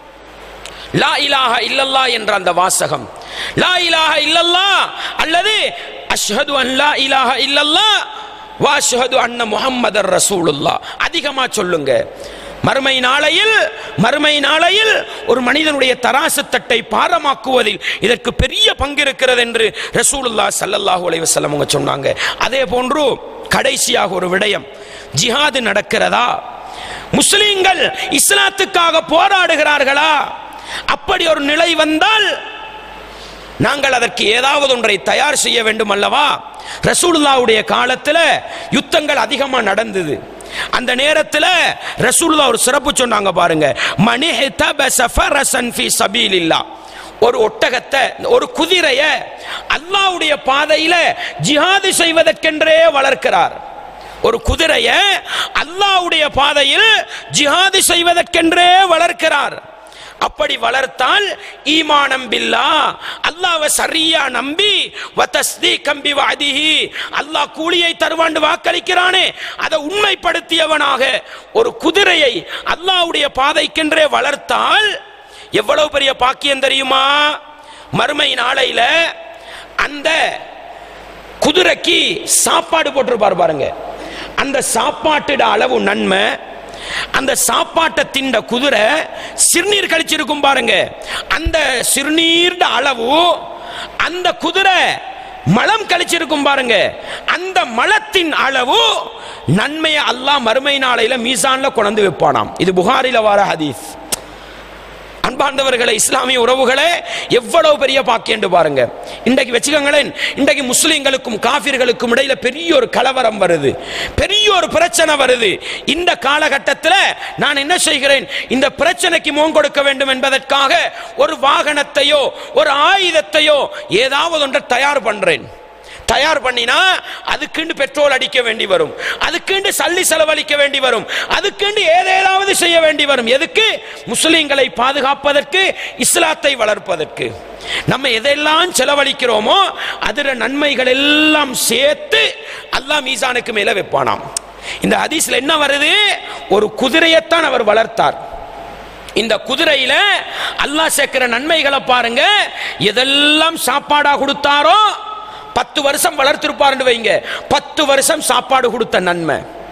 லா இலாஹ இல்லல்லா என்ற அந்த வாசகம் லா இலாஹ இல்லல்லா அல்லது அஷ்ஹது அன் லா இலாஹ இல்லல்லா வா அஷ்ஹது அன்ன முஹம்மதர் ரசூலுல்லாஹ் அதிகமா சொல்லுங்க மறுமை நாளையில் மறுமை நாளையில் ஒரு மனிதனுடைய தராசு தட்டை பாரமாக்குவதில் இதற்கு பெரிய பங்கு இருக்கிறது என்று ரசூலுல்லாஹ் ஸல்லல்லாஹு அலைஹி வஸல்லம் அவங்க சொன்னாங்க அதே போன்று கடைசியாக ஒரு விடயம் ஜிஹாது நடக்கிறதா முஸ்லிம்கள் இஸ்லாத்துக்காக போராடுகிறார்களா அப்படி ஒரு நிலை வந்தால் நாங்கள் அதற்கு ஏதாவது ஒன்றை தயார் செய்ய வேண்டும் அல்லவா ரசூலுல்லாவுடைய காலத்தில் யுத்தங்கள் அதிகமா நடந்தது அந்த நேரத்தில் ரசூலுல்லா ஒரு சிறப்பு சொன்னாங்க பாருங்க மணி ஃபரசன் ஃபி சபீலில்லா ஒரு ஒட்டகத்தை ஒரு குதிரைய அல்லாஹ்வுடைய பாதையில ஜிஹாது செய்வதற்கென்றே வளர்க்கிறார் ஒரு குதிரைய அல்லாஹ்வுடைய பாதையில் ஜிஹாது செய்வதற்கென்றே வளர்க்கிறார் அப்படி வளர்த்தால் ஈமானம் பில்லா அல்லாஹ்வை சரியா நம்பி வதஸ்தீகம் பிவஅதிஹி அல்லாஹ் கூலியை தருவாண்டு வாக்களிக்கிறானே அதை உண்மைப்படுத்தியவனாக ஒரு குதிரையை அல்லாஹ்வுடைய பாதைக்கென்றே வளர்த்தால் எவ்வளவு பெரிய பாக்கியம் தெரியுமா மறுமை நாளையில அந்த குதிரைக்கு சாப்பாடு போட்டிருப்பார் பாருங்க அந்த சாப்பாட்டுட அளவு நன்மை அந்த சாப்பாட்டை திண்ட குதிரை சிறுநீர் கழிச்சிருக்கும் பாருங்க அந்த சிறுநீர்ட அளவு அந்த குதிரை மலம் கழிச்சிருக்கும் பாருங்க அந்த மலத்தின் அளவு நன்மையை அல்லாஹ் மறுமை நாளையில மீசான்ல கொண்டு வைப்பானாம் இது புகாரில வர ஹதீஸ் அன்பார்ந்தவர்களே இஸ்லாமிய உறவுகளே எவ்வளவு பெரிய பாக்கியம் பாருங்க இன்றைக்கு வச்சுக்கோங்களேன் இன்றைக்கு முஸ்லிம்களுக்கும் காபிர்களுக்கும் இடையில பெரிய ஒரு கலவரம் வருது பெரிய ஒரு பிரச்சனை வருது இந்த காலகட்டத்தில் நான் என்ன செய்கிறேன் இந்த பிரச்சனைக்கு முகம் கொடுக்க வேண்டும் என்பதற்காக ஒரு வாகனத்தையோ ஒரு ஆயுதத்தையோ ஏதாவது ஒன்றை தயார் பண்றேன் தயார் பண்ணினா அதுக்குண்டு பெட்ரோல் அடிக்க வேண்டி வரும் அதுக்குண்டு சல்லி செலவழிக்க வேண்டி வரும் அதுக்குண்டு ஏதேதாவது செய்ய வேண்டி வரும் எதுக்கு முஸ்லிம்களை பாதுகாப்பதற்கு இஸ்லாத்தை வளர்ப்பதற்கு நம்ம எதெல்லாம் செலவழிக்கிறோமோ அதுல நன்மைகள் எல்லாம் சேர்த்து அல்லாஹ் மீசானுக்கு மேல வைப்பானாம் இந்த ஹதீஸ்ல என்ன வருது ஒரு குதிரையைத்தான் அவர் வளர்த்தார் இந்த குதிரையில அல்லாஹ் சேர்க்கிற நன்மைகளை பாருங்க எதெல்லாம் சாப்பாடா கொடுத்தாரோ பத்து வருஷம் வளர்த்திருப்பாருன்னு வைங்க பத்து வருஷம் சாப்பாடு கொடுத்த நன்மை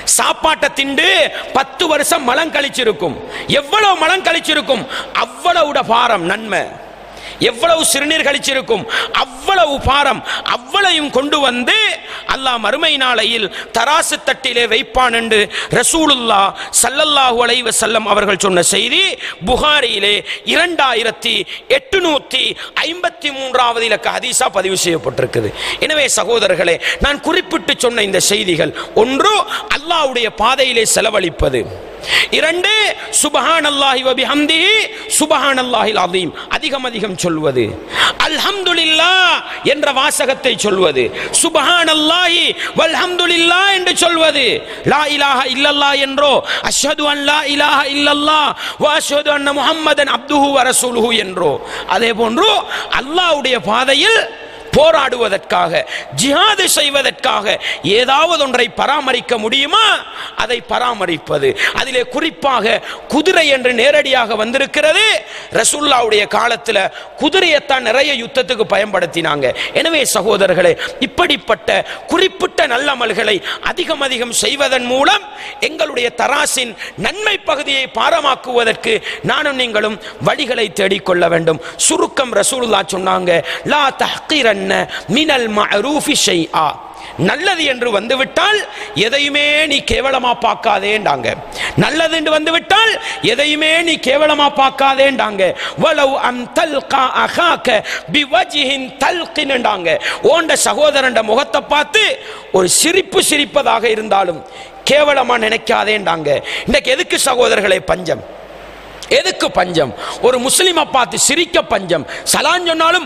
சாப்பாட்டை திண்டு பத்து வருஷம் மலம் கழிச்சிருக்கும் எவ்வளவு மலம் கழிச்சிருக்கும் அவ்வளவு பாரம் நன்மை எவ்வளவு சிறுநீர் கழிச்சிருக்கும் அவ்வளவு பாரம் அவ்வளையும் கொண்டு வந்து அல்லாஹ் மறுமை நாளையில் தராசு தட்டிலே வைப்பான் என்று ரசூலுல்லா சல்லல்லாஹு அலைஹி வஸல்லம் அவர்கள் சொன்ன செய்தி புகாரியிலே இரண்டாயிரத்தி எட்டுநூத்தி ஐம்பத்தி மூன்றாவது இலக்க ஹதீஸா பதிவு செய்யப்பட்டிருக்குது எனவே சகோதரர்களே நான் குறிப்பிட்டு சொன்ன இந்த செய்திகள் ஒன்று அல்லாஹ்வுடைய பாதையிலே செலவழிப்பது இரண்டு சுபஹான் அல்லாஹி வபிஹம்திஹி சுபஹான் அல்லாஹில் அதீம் அதிகம் அதிகம் சொல்வது அல்ஹம்துலில்லா என்ற வாசகத்தை சொல்வது சுபஹான் அல்லாஹி வல்ஹம்துலில்லா என்று சொல்வது லா இலாஹ இல்லல்லா என்றோ அஷ்ஹது அன் லா இலாஹ இல்லல்லா வ அஷ்ஹது அன்ன முஹம்மதன் அப்துஹு வ ரசூலுஹு என்றோ அதே போன்று அல்லாஹ்வுடைய பாதையில் போராடுவதற்காக ஜிஹாது செய்வதற்காக ஏதாவது ஒன்றை பராமரிக்க முடியுமா அதை பராமரிப்பது அதிலே குறிப்பாக குதிரை என்று நேரடியாக வந்திருக்கிறது ரசூல்லாவுடைய காலத்தில் குதிரையைத்தான் நிறைய யுத்தத்துக்கு பயன்படுத்தினாங்க எனவே சகோதரர்களே இப்படிப்பட்ட குறிப்பிட்ட நல்லமல்களை அதிகம் அதிகம் செய்வதன் மூலம் எங்களுடைய தராசின் நன்மை பகுதியை பாரமாக்குவதற்கு நானும் நீங்களும் வழிகளை தேடிக்கொள்ள வேண்டும் சுருக்கம் ரசூலுல்லா சொன்னாங்க லா தஹ்கிரன்ன மினல் மஅரூஃபி ஷைஆ நல்லது என்று வந்துவிட்டால் எதையுமே நீ கேவலமா பார்க்காதேண்டாங்க நல்லது என்று வந்துவிட்டால் எதையுமே நீ கேவலமா பார்க்காதேண்டாங்க வலவ் அம் தல்கா அகாக்க பிவஜிஹின் தல்கின்ண்டாங்க ஓண்ட சகோதரன் முகத்தை பார்த்து ஒரு சிரிப்பு சிரிப்பதாக இருந்தாலும் கேவலமா நினைக்காதேண்டாங்க இன்னைக்கு எதுக்கு சகோதரர்களை பஞ்சம் எதுக்கு பஞ்சம் ஒரு முஸ்லிமை பார்த்து சிரிக்க பஞ்சம் சலான் சொன்னாலும்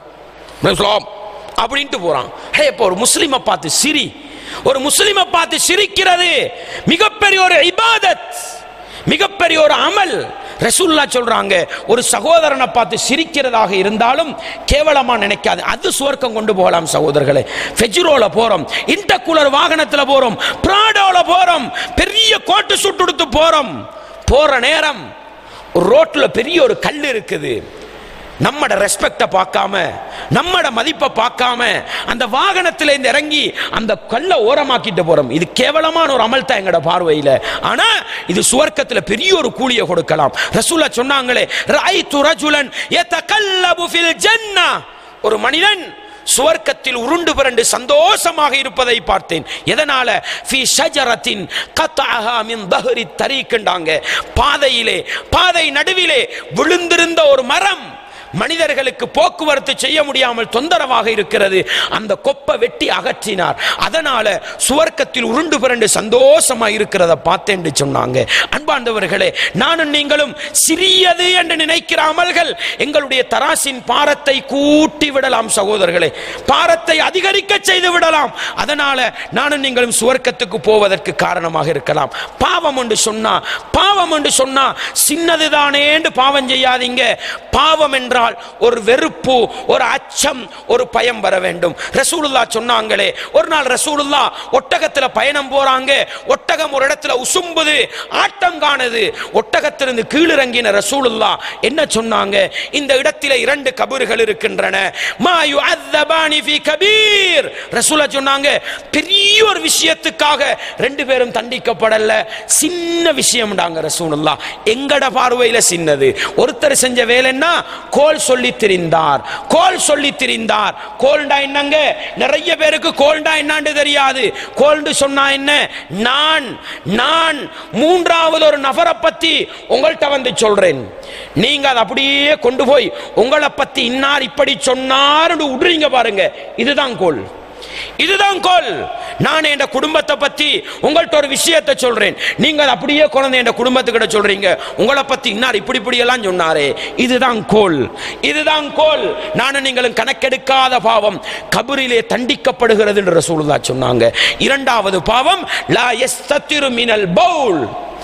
இஸ்லாம் அப்படின்ட்டு போறான் ஹே இப்போ ஒரு முஸ்லிமை பார்த்து சிரி ஒரு முஸ்லிமை பார்த்து சிரிக்கிறது மிகப்பெரிய ஒரு இபாதத் மிகப்பெரிய ஒரு அமல் ரசூல்லா சொல்றாங்க ஒரு சகோதரனை பார்த்து சிரிக்கிறதாக இருந்தாலும் கேவலமா நினைக்காது அது சுவர்க்கம் கொண்டு போகலாம் சகோதரர்களே ஃபெஜ்ரோல போறோம் இன்டர்கூலர் வாகனத்துல போறோம் பிராடோல போறோம் பெரிய கோட்டு சுட்டுடுத்து போறோம் போற நேரம் ஒரு ரோட்ல பெரிய ஒரு கல் இருக்குது நம்மட ரெஸ்பெக்டை பார்க்காம நம்மட மதிப்பை பார்க்காம அந்த வாகனத்தில் இருந்து இறங்கி அந்த கல்லை ஓரமாக்கிட்டு போறோம் இது கேவலமான ஒரு அமல் தான் எங்கட பார்வையில் ஆனா இது சுவர்க்கத்துல பெரிய ஒரு கூலியை கொடுக்கலாம் ரசூலா சொன்னாங்களே ராய்து ரஜுலன் யதகல்லபு ஃபில் ஜன்னா ஒரு மனிதன் சுவர்க்கத்தில் உருண்டு புரண்டு சந்தோஷமாக இருப்பதை பார்த்தேன் எதனால ஃபி ஷஜரத்தின் கத்அஹா மின் தஹரி தரீக்குண்டாங்க பாதையிலே பாதை நடுவிலே விழுந்திருந்த ஒரு மரம் மனிதர்களுக்கு போக்குவரத்து செய்ய முடியாமல் தொந்தரவாக இருக்கிறது அந்த கொப்பை வெட்டி அகற்றினார் அதனால சுவர்க்கத்தில் உருண்டு புரண்டு சந்தோஷமா இருக்கிறத பார்த்தேன் சொன்னாங்க அன்பாண்டவர்களே நானும் நீங்களும் சிறியது என்று நினைக்கிற அமல்கள் எங்களுடைய தராசின் பாரத்தை கூட்டி விடலாம் சகோதரர்களே பாரத்தை அதிகரிக்க செய்து விடலாம் அதனால நானும் நீங்களும் சுவர்க்கத்துக்கு போவதற்கு காரணமாக இருக்கலாம் பாவம் என்று சொன்னா பாவம் என்று சொன்னா சின்னதுதானே என்று பாவம் செய்யாதீங்க பாவம் என்றால் ஒரு வெறுப்பு ஒரு அச்சம் ஒரு பயம் வர வேண்டும் ரசூலுல்லா சொன்னாங்களே ஒரு நாள் ரசூலுல்லா ஒட்டகத்துல பயணம் போறாங்க ஒட்டகம் ஒரு இடத்துல உசும்புது ஆட்டம் காணுது ஒட்டகத்திலிருந்து கீழிறங்கின ரசூலுல்லா என்ன சொன்னாங்க இந்த இடத்திலே இரண்டு கபறுகள் இருக்கின்றன மா யுஅத்தபானி ஃபீ கபீர் ரசூலா சொன்னாங்க பெரிய ஒரு விஷயத்துக்காக ரெண்டு பேரும் தண்டிக்கப்படல சின்ன விஷயம்டாங்க ரசூலுல்லா எங்கட பார்வையில சின்னது ஒருத்தர் செஞ்ச வேலைன்னா கோல் சொல்லி திரிந்தார் கோல் சொல்லி திரிந்தார் கோல்டா என்னங்க நிறைய பேருக்கு கோல்டா என்னன்னு தெரியாது கோல்டு சொன்னா என்ன நான் நான் மூன்றாவது ஒரு நபரை பத்தி உங்கள்கிட்ட வந்து சொல்றேன் நீங்க அதை அப்படியே கொண்டு போய் உங்களை பத்தி இன்னார் இப்படி சொன்னார்னு விடுறீங்க பாருங்க இதுதான் கோல் இதுதான் கோல் நான் என் குடும்பத்தை பத்தி உங்கள்ட்ட ஒரு விஷயத்தை சொல்றேன் நீங்க அதை அப்படியே குழந்தை என் குடும்பத்துக்கிட்ட சொல்றீங்க உங்களை பத்தி இன்னார் இப்படி இப்படி எல்லாம் சொன்னாரே இதுதான் கோல் இதுதான் கோல் நானும் நீங்களும் கணக்கெடுக்காத பாவம் கபரிலே தண்டிக்கப்படுகிறது என்று ரசூலுல்லாஹ் சொன்னாங்க இரண்டாவது பாவம் லா யஸ்தத்திரு மினல் பவுல்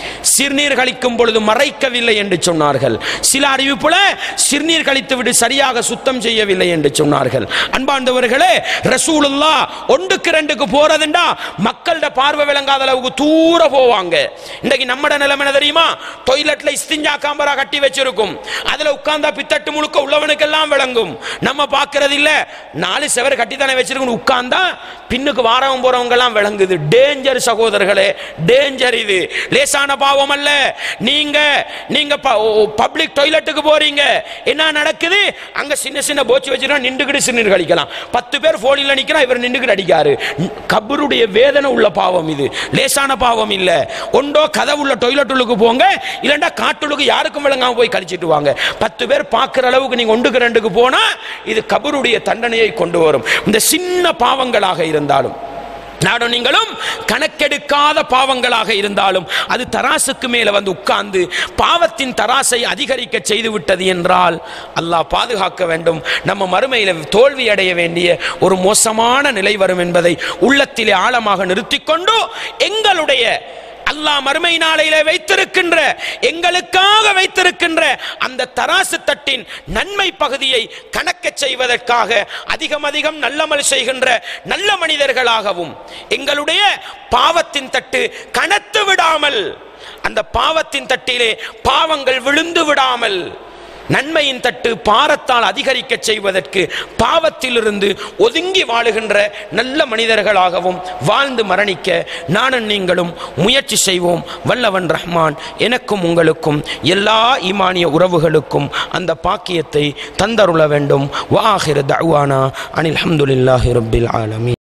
சிறுநீர் கழிக்கும் பொழுது மறைக்கவில்லை என்று சொன்னார்கள் சில அறிவிப்புல சிறுநீர் கழித்து விட்டு சரியாக சுத்தம் செய்யவில்லை என்று சொன்னார்கள் அன்பாண்டவர்களே ரசூலுல்லா ஒன்றுக்கு ரெண்டுக்கு போறதுண்டா மக்களோட பார்வை விளங்காத அளவுக்கு தூர போவாங்க இன்னைக்கு நம்மட நிலைமை என்ன தெரியுமா டொய்லெட்ல இஸ்திஞ்சா காம்பரா கட்டி வச்சிருக்கும் அதுல உட்கார்ந்தா பித்தட்டு முழுக்க உள்ளவனுக்கெல்லாம் விளங்கும் நம்ம பார்க்கறது இல்ல நாலு செவர் கட்டி தானே வச்சிருக்கணும் உட்கார்ந்தா பின்னுக்கு வாரவங்க போறவங்க எல்லாம் விளங்குது டேஞ்சர் சகோதரர்களே டேஞ்சர் இது லேசான பாவம் அல்ல நீங்க நீங்க பப்ளிக் டாய்லெட்டுக்கு போறீங்க என்ன நடக்குது அங்க சின்ன சின்ன போச்சு வச்சிருக்கா நின்றுக்கிட்டு சிறுநீர் கழிக்கலாம் பத்து பேர் போனில் நிக்கிறா இவர் நின்றுக்கிட்டு அடிக்காரு கபருடைய வேதனை உள்ள பாவம் இது லேசான பாவம் இல்ல ஒன்றோ கதவுள்ள டாய்லெட் உள்ளுக்கு போங்க இல்லண்டா காட்டுள்ளுக்கு யாருக்கும் விளங்காம போய் கழிச்சிட்டு வாங்க பத்து பேர் பார்க்கிற அளவுக்கு நீங்க ஒன்றுக்கு ரெண்டுக்கு போனா இது கபருடைய தண்டனையை கொண்டு வரும் இந்த சின்ன பாவங்களாக இருந்தாலும் நானும் நீங்களும் கணக்கெடுக்காத பாவங்களாக இருந்தாலும் அது தராசுக்கு மேல வந்து உட்கார்ந்து பாவத்தின் தராசை அதிகரிக்க செய்து விட்டது என்றால் அல்லாஹ் பாதுகாக்க வேண்டும் நம்ம மறுமையில தோல்வி அடைய வேண்டிய ஒரு மோசமான நிலை வரும் என்பதை உள்ளத்திலே ஆழமாக நிறுத்திக்கொண்டு எங்களுடைய அல்லாஹ் மறுமை நாளையில வைத்திருக்கின்ற எங்களுக்காக வைத்திருக்கின்ற அந்த தராசு தட்டின் நன்மை பகுதியை கணக்க செய்வதற்காக அதிகம் அதிகம் நல்லமல் செய்கின்ற நல்ல மனிதர்களாகவும் எங்களுடைய பாவத்தின் தட்டு கனத்து விடாமல் அந்த பாவத்தின் தட்டிலே பாவங்கள் விழுந்து விடாமல் நன்மையின் தட்டு பாரத்தால் அதிகரிக்க செய்வதற்கு பாவத்திலிருந்து ஒதுங்கி வாழுகின்ற நல்ல மனிதர்களாகவும் வாழ்ந்து மரணிக்க நானும் நீங்களும் முயற்சி செய்வோம் வல்லவன் ரஹ்மான் எனக்கும் உங்களுக்கும் எல்லா ஈமானிய உறவுகளுக்கும் அந்த பாக்கியத்தை தந்தருள வேண்டும் வாஹிர தஅவானா அனில் ஹம்துலில்லாஹி ரப்பில் ஆலமீன்